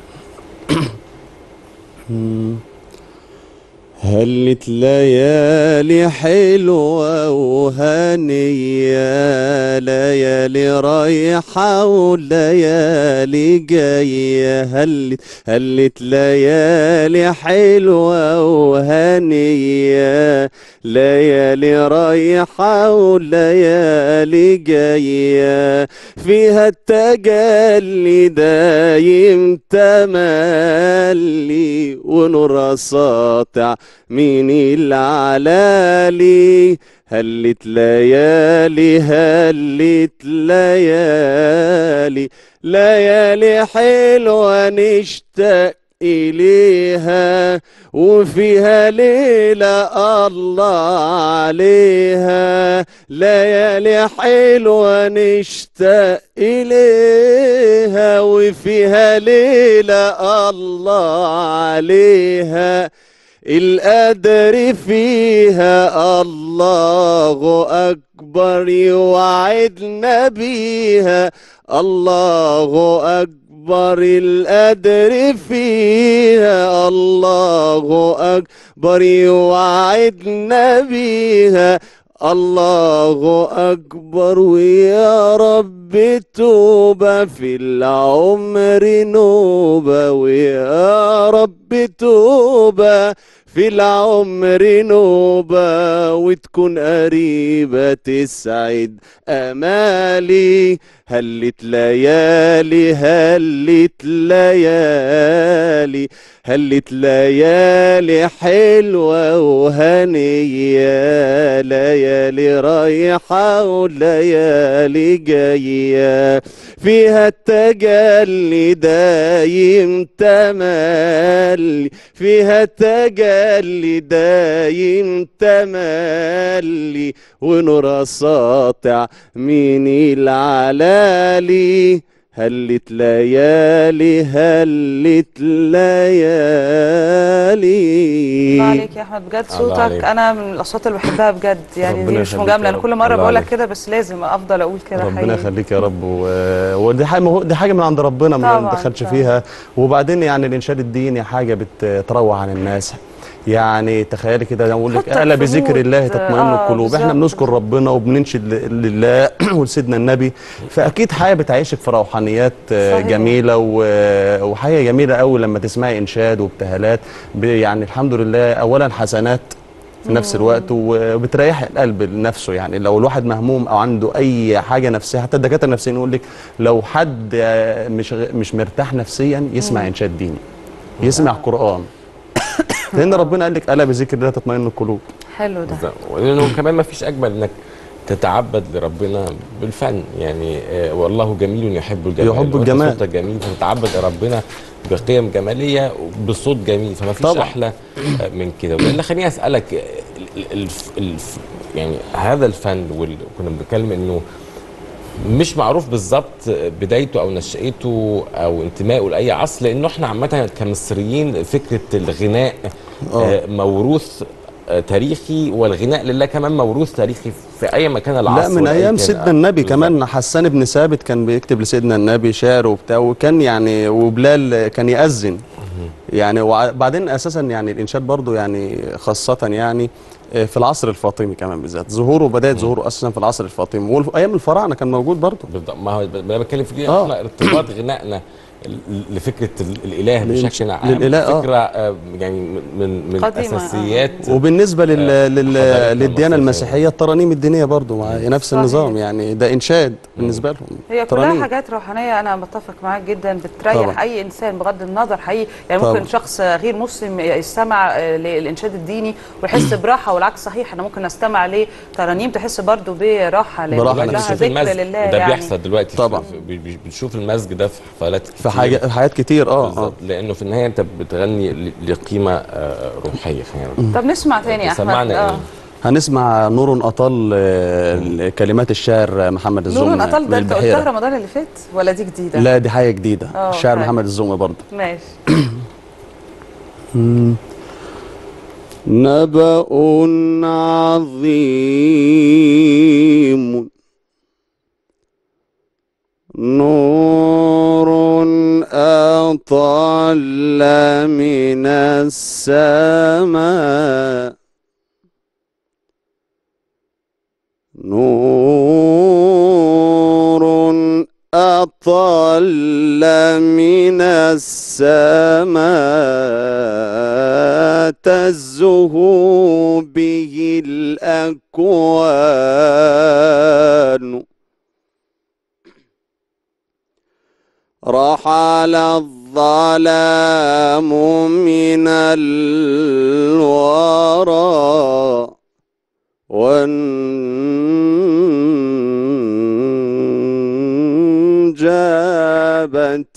هلت ليالي حلوة وهنية ليالي رايحة وليالي جاية هلت هلت ليالي حلوة وهنية ليالي رايحة وليالي جاية فيها التجلي دايم تملي ونور ساطع من العلالي هلت ليالي هلت ليالي ليالي حلوة نشتاق إليها وفيها ليلة الله عليها ليالي حلوة نشتاق إليها وفيها ليلة الله عليها القدر فيها الله أكبر يوعدنا بيها الله أكبر القدر فيها الله أكبر يوعدنا بيها الله أكبر ويا رب توبة في العمر نوبة ويا رب توبة في العمر نوبة وتكون قريبة تسعد أمالي هلت ليالي هلت ليالي هلت ليالي حلوة وهنية ليالي رايحة وليالي جاية فيها التجلي دايم تملي فيها التجلي دايم تملي ونور ساطع من العلالي هلت ليالي هلت ليالي الله عليك يا احمد بجد الله صوتك عليك. انا من الاصوات اللي بحبها بجد يعني ربنا دي مش يخليك مجامله يا انا رب. كل مره الله بقولك عليك. كده بس لازم افضل اقول كده ربنا حقيقي يخليك يا رب و... ودي حاجه ما هو- دي حاجه من عند ربنا ما طبعاً، ندخلش طبعاً. فيها وبعدين يعني الانشاد الديني حاجه بتروح عن الناس يعني تخيلي كده انا بقول لك حطك الا في بذكر مود، الله تطمئن آه، القلوب احنا بالظبط. بنذكر ربنا وبننشد ل- لله ولسيدنا النبي فاكيد حاجه بتعيشك في روحانيات آه، صحيح. جميله و- وحاجه جميله قوي لما تسمعي انشاد وابتهالات ب- يعني الحمد لله اولا حسنات في نفس الوقت وبتريح القلب لنفسه يعني لو الواحد مهموم او عنده اي حاجه نفسيه حتى الدكاتره النفسيين يقول لك لو حد آه، مش غ- مش مرتاح نفسيا يسمع مم. انشاد ديني يسمع قران لان ربنا قال لك الا بذكر الله تطمئن القلوب حلو ده ولانه كمان ما فيش اجمل انك تتعبد لربنا بالفن يعني آه، والله جميل يحب الجمال يحب وأنت الجمال. صوتك جميل فتتعبد لربنا بقيم جماليه بصوت جميل فما فيش طبعا. احلى آه، من كده اللي خليني اسالك آه، ال- ال- الف- الف- يعني هذا الفن وال- كنا بنتكلم انه مش معروف بالظبط بدايته او نشأته او انتمائه لاي عصر لانه احنا عامه كمصريين فكره الغناء آه، موروث آه، تاريخي والغناء لله كمان موروث تاريخي في اي مكان لا العصر من وأي ايام كان. سيدنا النبي كمان حسان بن ثابت كان بيكتب لسيدنا النبي شعر وبتاع وكان يعني وبلال كان يأذن يعني وبعدين اساسا يعني الانشاد برضو يعني خاصه يعني آه، في العصر الفاطمي كمان بالذات ظهوره بدايه ظهوره اساسا في العصر الفاطمي وايام الفراعنه كان موجود برضو بالضبط ما هو ب- انا بتكلم في كده آه. احنا ارتباط غنائنا ل- لفكره ال- الاله للإنش- بشكل عام للإله، آه. فكره آه، يعني من من قديمة، آه. اساسيات وبالنسبه لل... لل... حضارتنا للديانه المصرية. المسيحيه الترانيم الدينيه برضو مع نفس صحيح. النظام يعني ده انشاد بالنسبه لهم هي كلها ترانيم. حاجات روحانيه انا متفق معاك جدا بتريح طبعا. اي انسان بغض النظر حقيقي يعني ممكن طبعا. شخص غير مسلم يستمع آه، للانشاد الديني ويحس براحه والعكس صحيح انا ممكن استمع لترانيم تحس برضو براحه لان براحة. كلها بنشوف ذكر المسجد لله ده يعني بيحصل دلوقتي طبعا. في- في- بي- بنشوف المسجد ده في حفلات كتير في حاجه في حاجات كتير اه اه بالظبط لانه في النهايه انت بتغني ل- لقيمه آه، روحيه خلينا نقول. طب نسمع تاني يا احمد سمعنا آه. إيه؟ هنسمع نور اطل آه، كلمات الشاعر محمد الزومي نور قطل من ده انت قلتها البحيره رمضان اللي فات ولا دي جديده؟ لا دي حاجه جديده آه، الشاعر طيب. محمد الزومي برضه ماشي نبأ عظيم نور أطل من السماء نور أطل من السماء تزه به الأكوان رحل الظلام من الورى وانجابت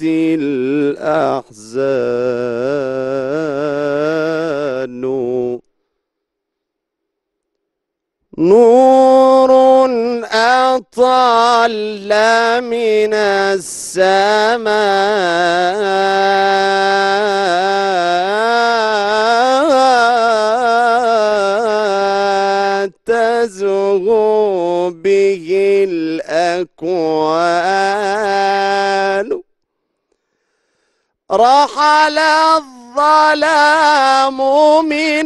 الأحزان نور أطل من السماء تزغو به الأكوان رحل الظلام من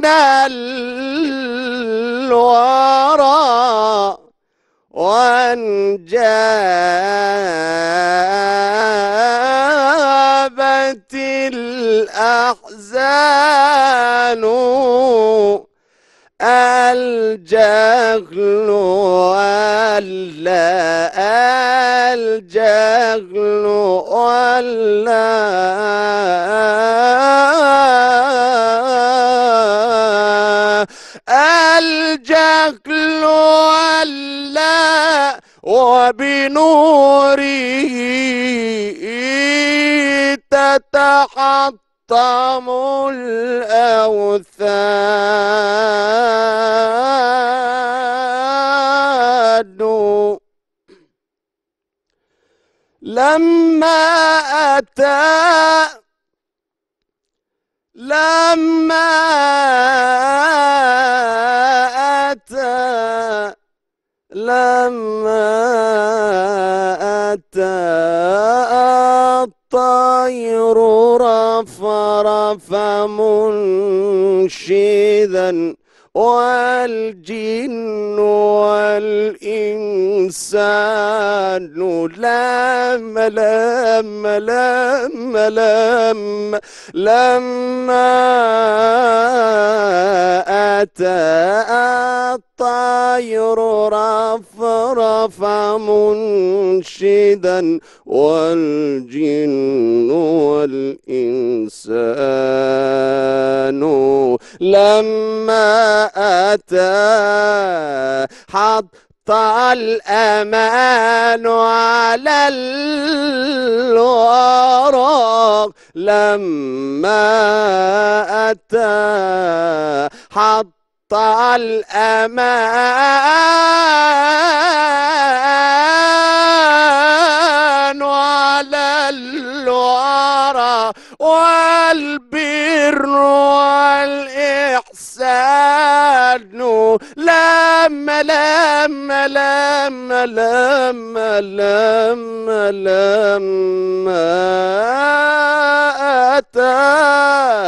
الورى وانجابت الأحزان الجهل ولا الجهل ولا الجهل ولا وبنوره تتحطم الأوثان لما أتى لما أتى لما أتى الطير رفرف منشدا والجن والإنسان لما لما لما لما لما أتى الطير رفرف منشدا والجن والإنسان لما أتى حط الأمان على الورق لما أتى حط الأمان على الورى والبر والإحسان لما لما لما لما لما لما أتى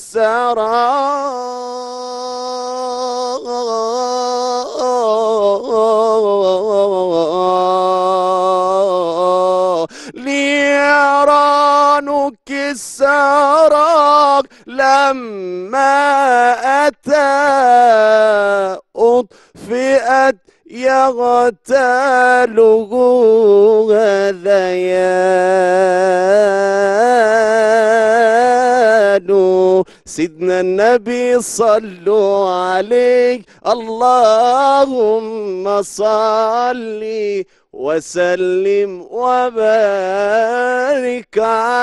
السراء نيرانك السراق لما أتى أطفئت يغتاله غذيان سيدنا النبي صلوا عليك اللهم صل وسلم وبارك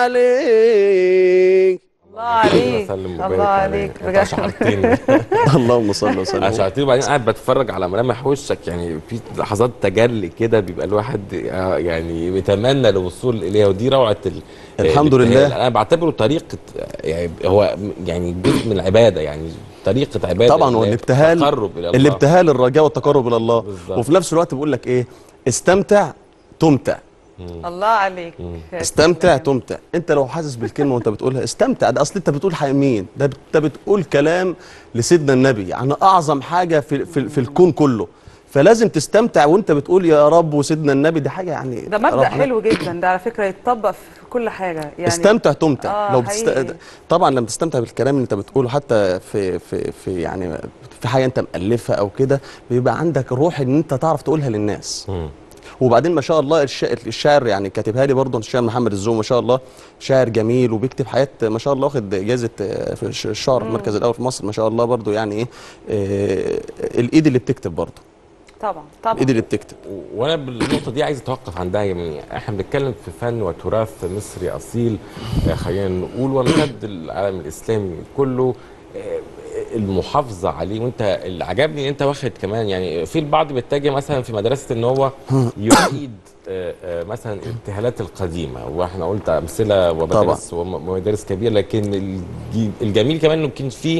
عليك الله عليك وسلم وبارك الله عليك أنت بجد أشعرتني اللهم صل وسلم اشعرتني وبعدين قاعد بتفرج على ملامح وشك يعني في لحظات تجلي كده بيبقى الواحد آه، يعني بيتمنى الوصول اليها ودي روعه ال- الحمد الابتهال. لله. انا بعتبره طريقه يعني هو يعني جزء من العباده يعني طريقه عباده طبعا اللي هي والابتهال تقرب الى الله الابتهال الرجاء والتقرب الى الله بالظبط. وفي نفس الوقت بيقول لك ايه استمتع تمتع الله عليك استمتع تمتع انت لو حاسس بالكلمه وانت بتقولها استمتع ده اصل انت بتقول حق مين ده انت بتقول كلام لسيدنا النبي يعني اعظم حاجه في في, في الكون كله فلازم تستمتع وانت بتقول يا رب وسيدنا النبي دي حاجه يعني ده مبدا ربنا- حلو جدا ده على فكره يتطبق في كل حاجه يعني استمتع تمتع آه لو بتست... حقيقي. طبعا لما تستمتع بالكلام اللي انت بتقوله حتى في في في يعني في حاجه انت مالفها او كده بيبقى عندك روح ان انت تعرف تقولها للناس وبعدين ما شاء الله الش... الشاعر يعني كاتبها لي برضه الشاعر محمد الزوم ما شاء الله شاعر جميل وبيكتب حاجات ما شاء الله واخد جائزه آه، في الش- الشعر في المركز الاول في مصر ما شاء الله برضه يعني ايه آه، الايد اللي بتكتب برضه طبعا طبعا الايد اللي بتكتب وانا بالنقطه دي عايز اتوقف عندها يعني احنا بنتكلم في فن وتراث مصري اصيل آه، خلينا نقول وامتد العالم الاسلامي كله آه، المحافظه عليه وانت اللي عجبني ان انت واخد كمان يعني في البعض بيتجه مثلا في مدرسه ان هو يعيد آه، آه، مثلا الابتهالات القديمه واحنا قلت امثله ومدارس ومدارس كبيره لكن الج- الجميل كمان انه يمكن في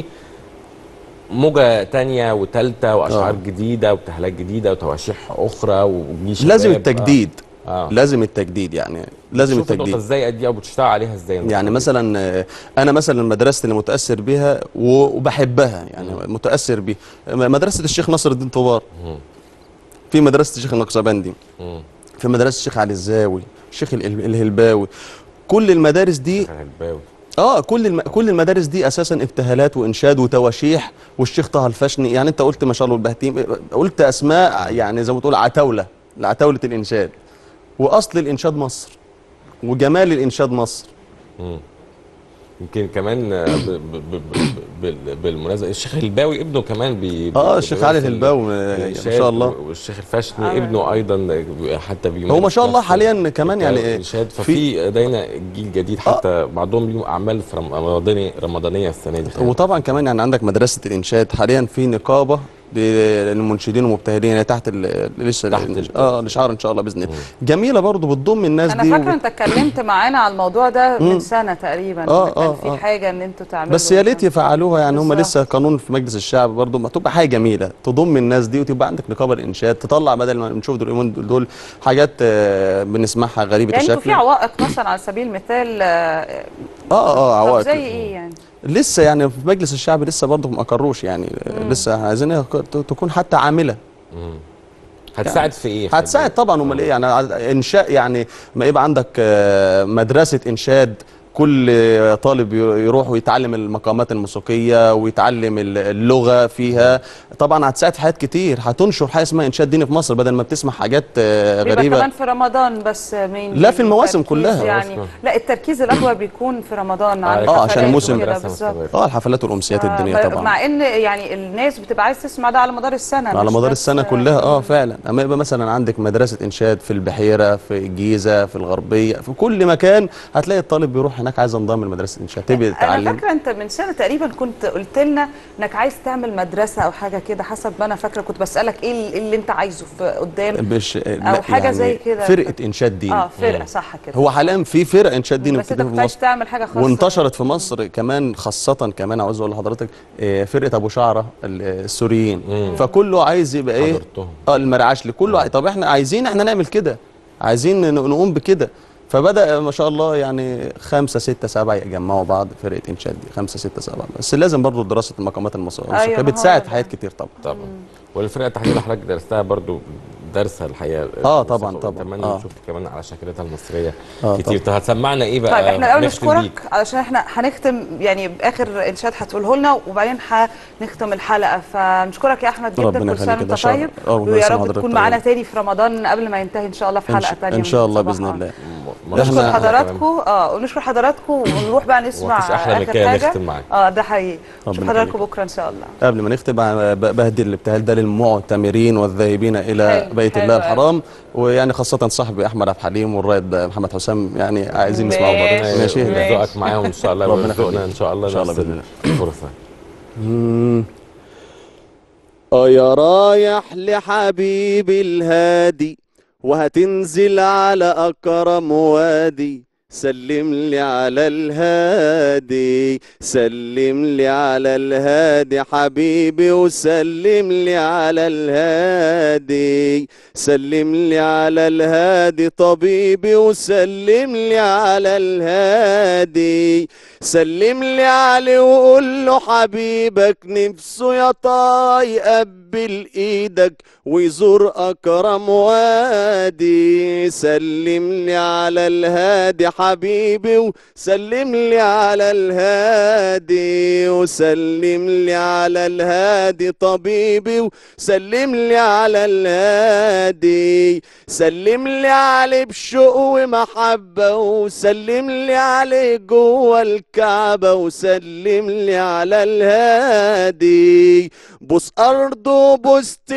موجة تانية وتالتة وأشعار آه. جديدة وابتهالات جديدة وتواشيح أخرى وجي شباب لازم التجديد آه. لازم التجديد يعني لازم بتشوف النقطة التجديد ازاي دي او بتشتغل عليها ازاي يعني مثلا آه، انا مثلا مدرستي اللي متاثر بيها و- وبحبها يعني متاثر بيها م- مدرسه الشيخ نصر الدين طوبار في مدرسه الشيخ النقشبندي في مدرسه الشيخ علي الزاوي الشيخ ال- ال- الهلباوي كل المدارس دي الهلباوي اه كل الم... كل المدارس دي اساسا ابتهالات وانشاد وتواشيح والشيخ طه الفشني يعني انت قلت ما شاء الله البهتيم قلت اسماء يعني زي ما تقول عتاوله لعتاوله الانشاد واصل الانشاد مصر وجمال الانشاد مصر مم. يمكن كمان آه، ب- ب- ب- بال- بالمناسبة الشيخ الهلباوي ابنه كمان بي اه بي- الشيخ علي بيمثل الهلباوي ما الإنشاد شاء الله والشيخ الفشني ابنه ايضا حتى بيمارس هو ما شاء الله نفس حاليا كمان يعني الإنشاد ففي داينا جيل جديد حتى بعضهم ليهم اعمال في رم- رمضانيه رمضانيه السنه دي وطبعا كمان يعني عندك مدرسه الانشاد حاليا في نقابه للمنشدين والمبتهلين هي تحت ال- لسه تحت تحت اه الاشعار ان شاء الله باذن الله جميله برضو بتضم الناس انا دي فاكره وب- انت اتكلمت معانا على الموضوع ده من مم. سنه تقريبا آه، إن كان آه، في آه. حاجه ان انتوا تعملوا بس يا ريت يفعلوها يعني هم بالظبط. لسه قانون في مجلس الشعب برضو ما تبقى حاجه جميله تضم الناس دي وتبقى عندك نقابه الانشاد تطلع بدل ما نشوف دول اليومين دول- دول حاجات آه، بنسمعها غريبه يعني انتوا في الشكل عوائق مثلا على سبيل المثال آه، اه اه طب عوائق زي ايه يعني لسه يعني في مجلس الشعب لسه برضه ما اقروش يعني مم. لسه عايزينها ت- تكون حتى عامله هتساعد في ايه؟ هتساعد طبعا امال ايه يعني انشاء يعني ما يبقى عندك آه، مدرسه انشاد كل طالب يروح ويتعلم المقامات الموسيقيه ويتعلم اللغه فيها طبعا هتساعد في حاجات كتير هتنشر حاجه اسمها انشاد ديني في مصر بدل ما بتسمع حاجات آه، بيبقى غريبه كمان في رمضان بس مين لا، في المواسم التركيز كلها. يعني لا التركيز الاكبر بيكون في رمضان عن اه عشان الحفلات الموسم وكده بالظبط. اه الحفلات والامسيات آه، الدينيه ب- طبعا مع ان يعني الناس بتبقى عايز تسمع ده على مدار السنه على مش مدار بس- السنه كلها اه فعلا اما يبقى مثلا عندك مدرسه انشاد في البحيره في الجيزه في الغربيه في كل مكان هتلاقي الطالب بيروح هناك عايز انضم لمدرسه الانشاد تبي انا تتعلم فاكره انت من سنه تقريبا كنت قلت لنا انك عايز تعمل مدرسه او حاجه كده حسب ما انا فاكره كنت بسالك ايه ال- إيه اللي انت عايزه في قدام مش او حاجه زي كده فرقه انشاد ديني اه فرقه صح كده هو حاليا في فرقه انشاد ديني بس انت بتبتدي كنت في عايز مصر تعمل حاجه خاصه وانتشرت في مصر كمان خاصة كمان عاوز اقول لحضرتك آه، فرقة ابو شعرة ال- السوريين فكله عايز يبقى ايه اه المرعشلي كله عاي- طب احنا عايزين احنا نعمل كده عايزين ن- نقوم بكده فبدا ما شاء الله يعني خمسه سته سبعه يجمعوا بعض فرقه انشاد دي خمسه سته سبعه بس لازم برضو دراسه المقامات الموسيقيه أيوة، ما هو بتساعد ده. في حاجات كتير طبعا طبعا والفرقه التحليل اللي حضرتك درستها برضو دارسه الحقيقه آه، طبعاً، طبعاً. اتمنى آه. نشوف كمان على شكلتها المصريه آه، كتير طب هتسمعنا ايه بقى طيب احنا الاول نختم بيه؟ نشكرك علشان احنا هنختم يعني باخر انشاد هتقوله لنا وبعدين هنختم الحلقه فنشكرك يا احمد جدا ربنا كل سنه يخليك، ده وانت شرف. طيب آه، ربنا ويا يسلم رب حضرتك تكون طيب. معانا تاني في رمضان قبل ما ينتهي ان شاء الله في إن حلقه شاء- تانيه ان من شاء الله صباح باذن آن. الله نشكر إحنا- حضراتكم اه ونشكر حضراتكم ونروح بقى نسمع مفيش أحلى من اخر كده حاجه نختم معاك. اه ده حقيقي نشوف ربنا حضراتكم بكره ان شاء الله قبل ما نختم ب- بهدي الابتهال ده للمعتمرين والذاهبين الى حلو، بيت حلو الله أوي. الحرام ويعني خاصه صاحبي احمد عبد الحليم والرائد محمد حسام يعني عايزين نسمعوا برضه ماشي. ماشي ورزقك معاهم ان شاء الله ربنا ورزقنا يخليك. ان شاء الله ان شاء الله نفس باذن الله الفرصه مم. اه يا رايح لحبيبي الهادي وهتنزل على أكرم وادي سلم لي على الهادي سلم لي على الهادي حبيبي وسلم لي على الهادي سلم لي على الهادي طبيبي وسلم لي على الهادي سلم لي عليه وقول له حبيبك نفسه يا طاي يقبل ايدك ويزور اكرم وادي سلم لي على الهادي حبيبي وسلم لي على الهادي وسلم لي على الهادي طبيبي وسلم لي على الهادي سلم لي عليه بشوق ومحبة وسلم لي عليه جوه الكعبة وسلم لي على الهادي بوس أرضه بوست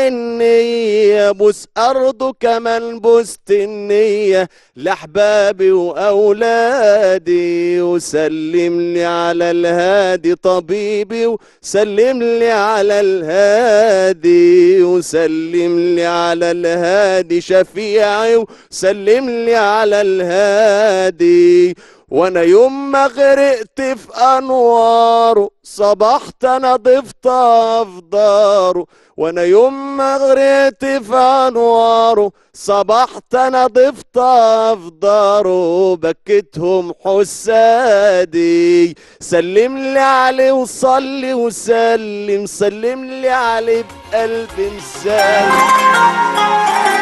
الحنية بوس أرضه كمان بوست النية لأحبابي وأولادي وسلم لي على الهادي طبيبي وسلم لي على الهادي وسلم لي على الهادي شفيعي وسلم لي على الهادي وانا يوم ما غرقت في انواره صبحت انا ضفت افضاره وانا يوم ما غرقت في انواره صبحت انا ضفت افضاره بكتهم حسادي سلم لي عليه وصلي وسلم سلم لي عليه بقلب مسالم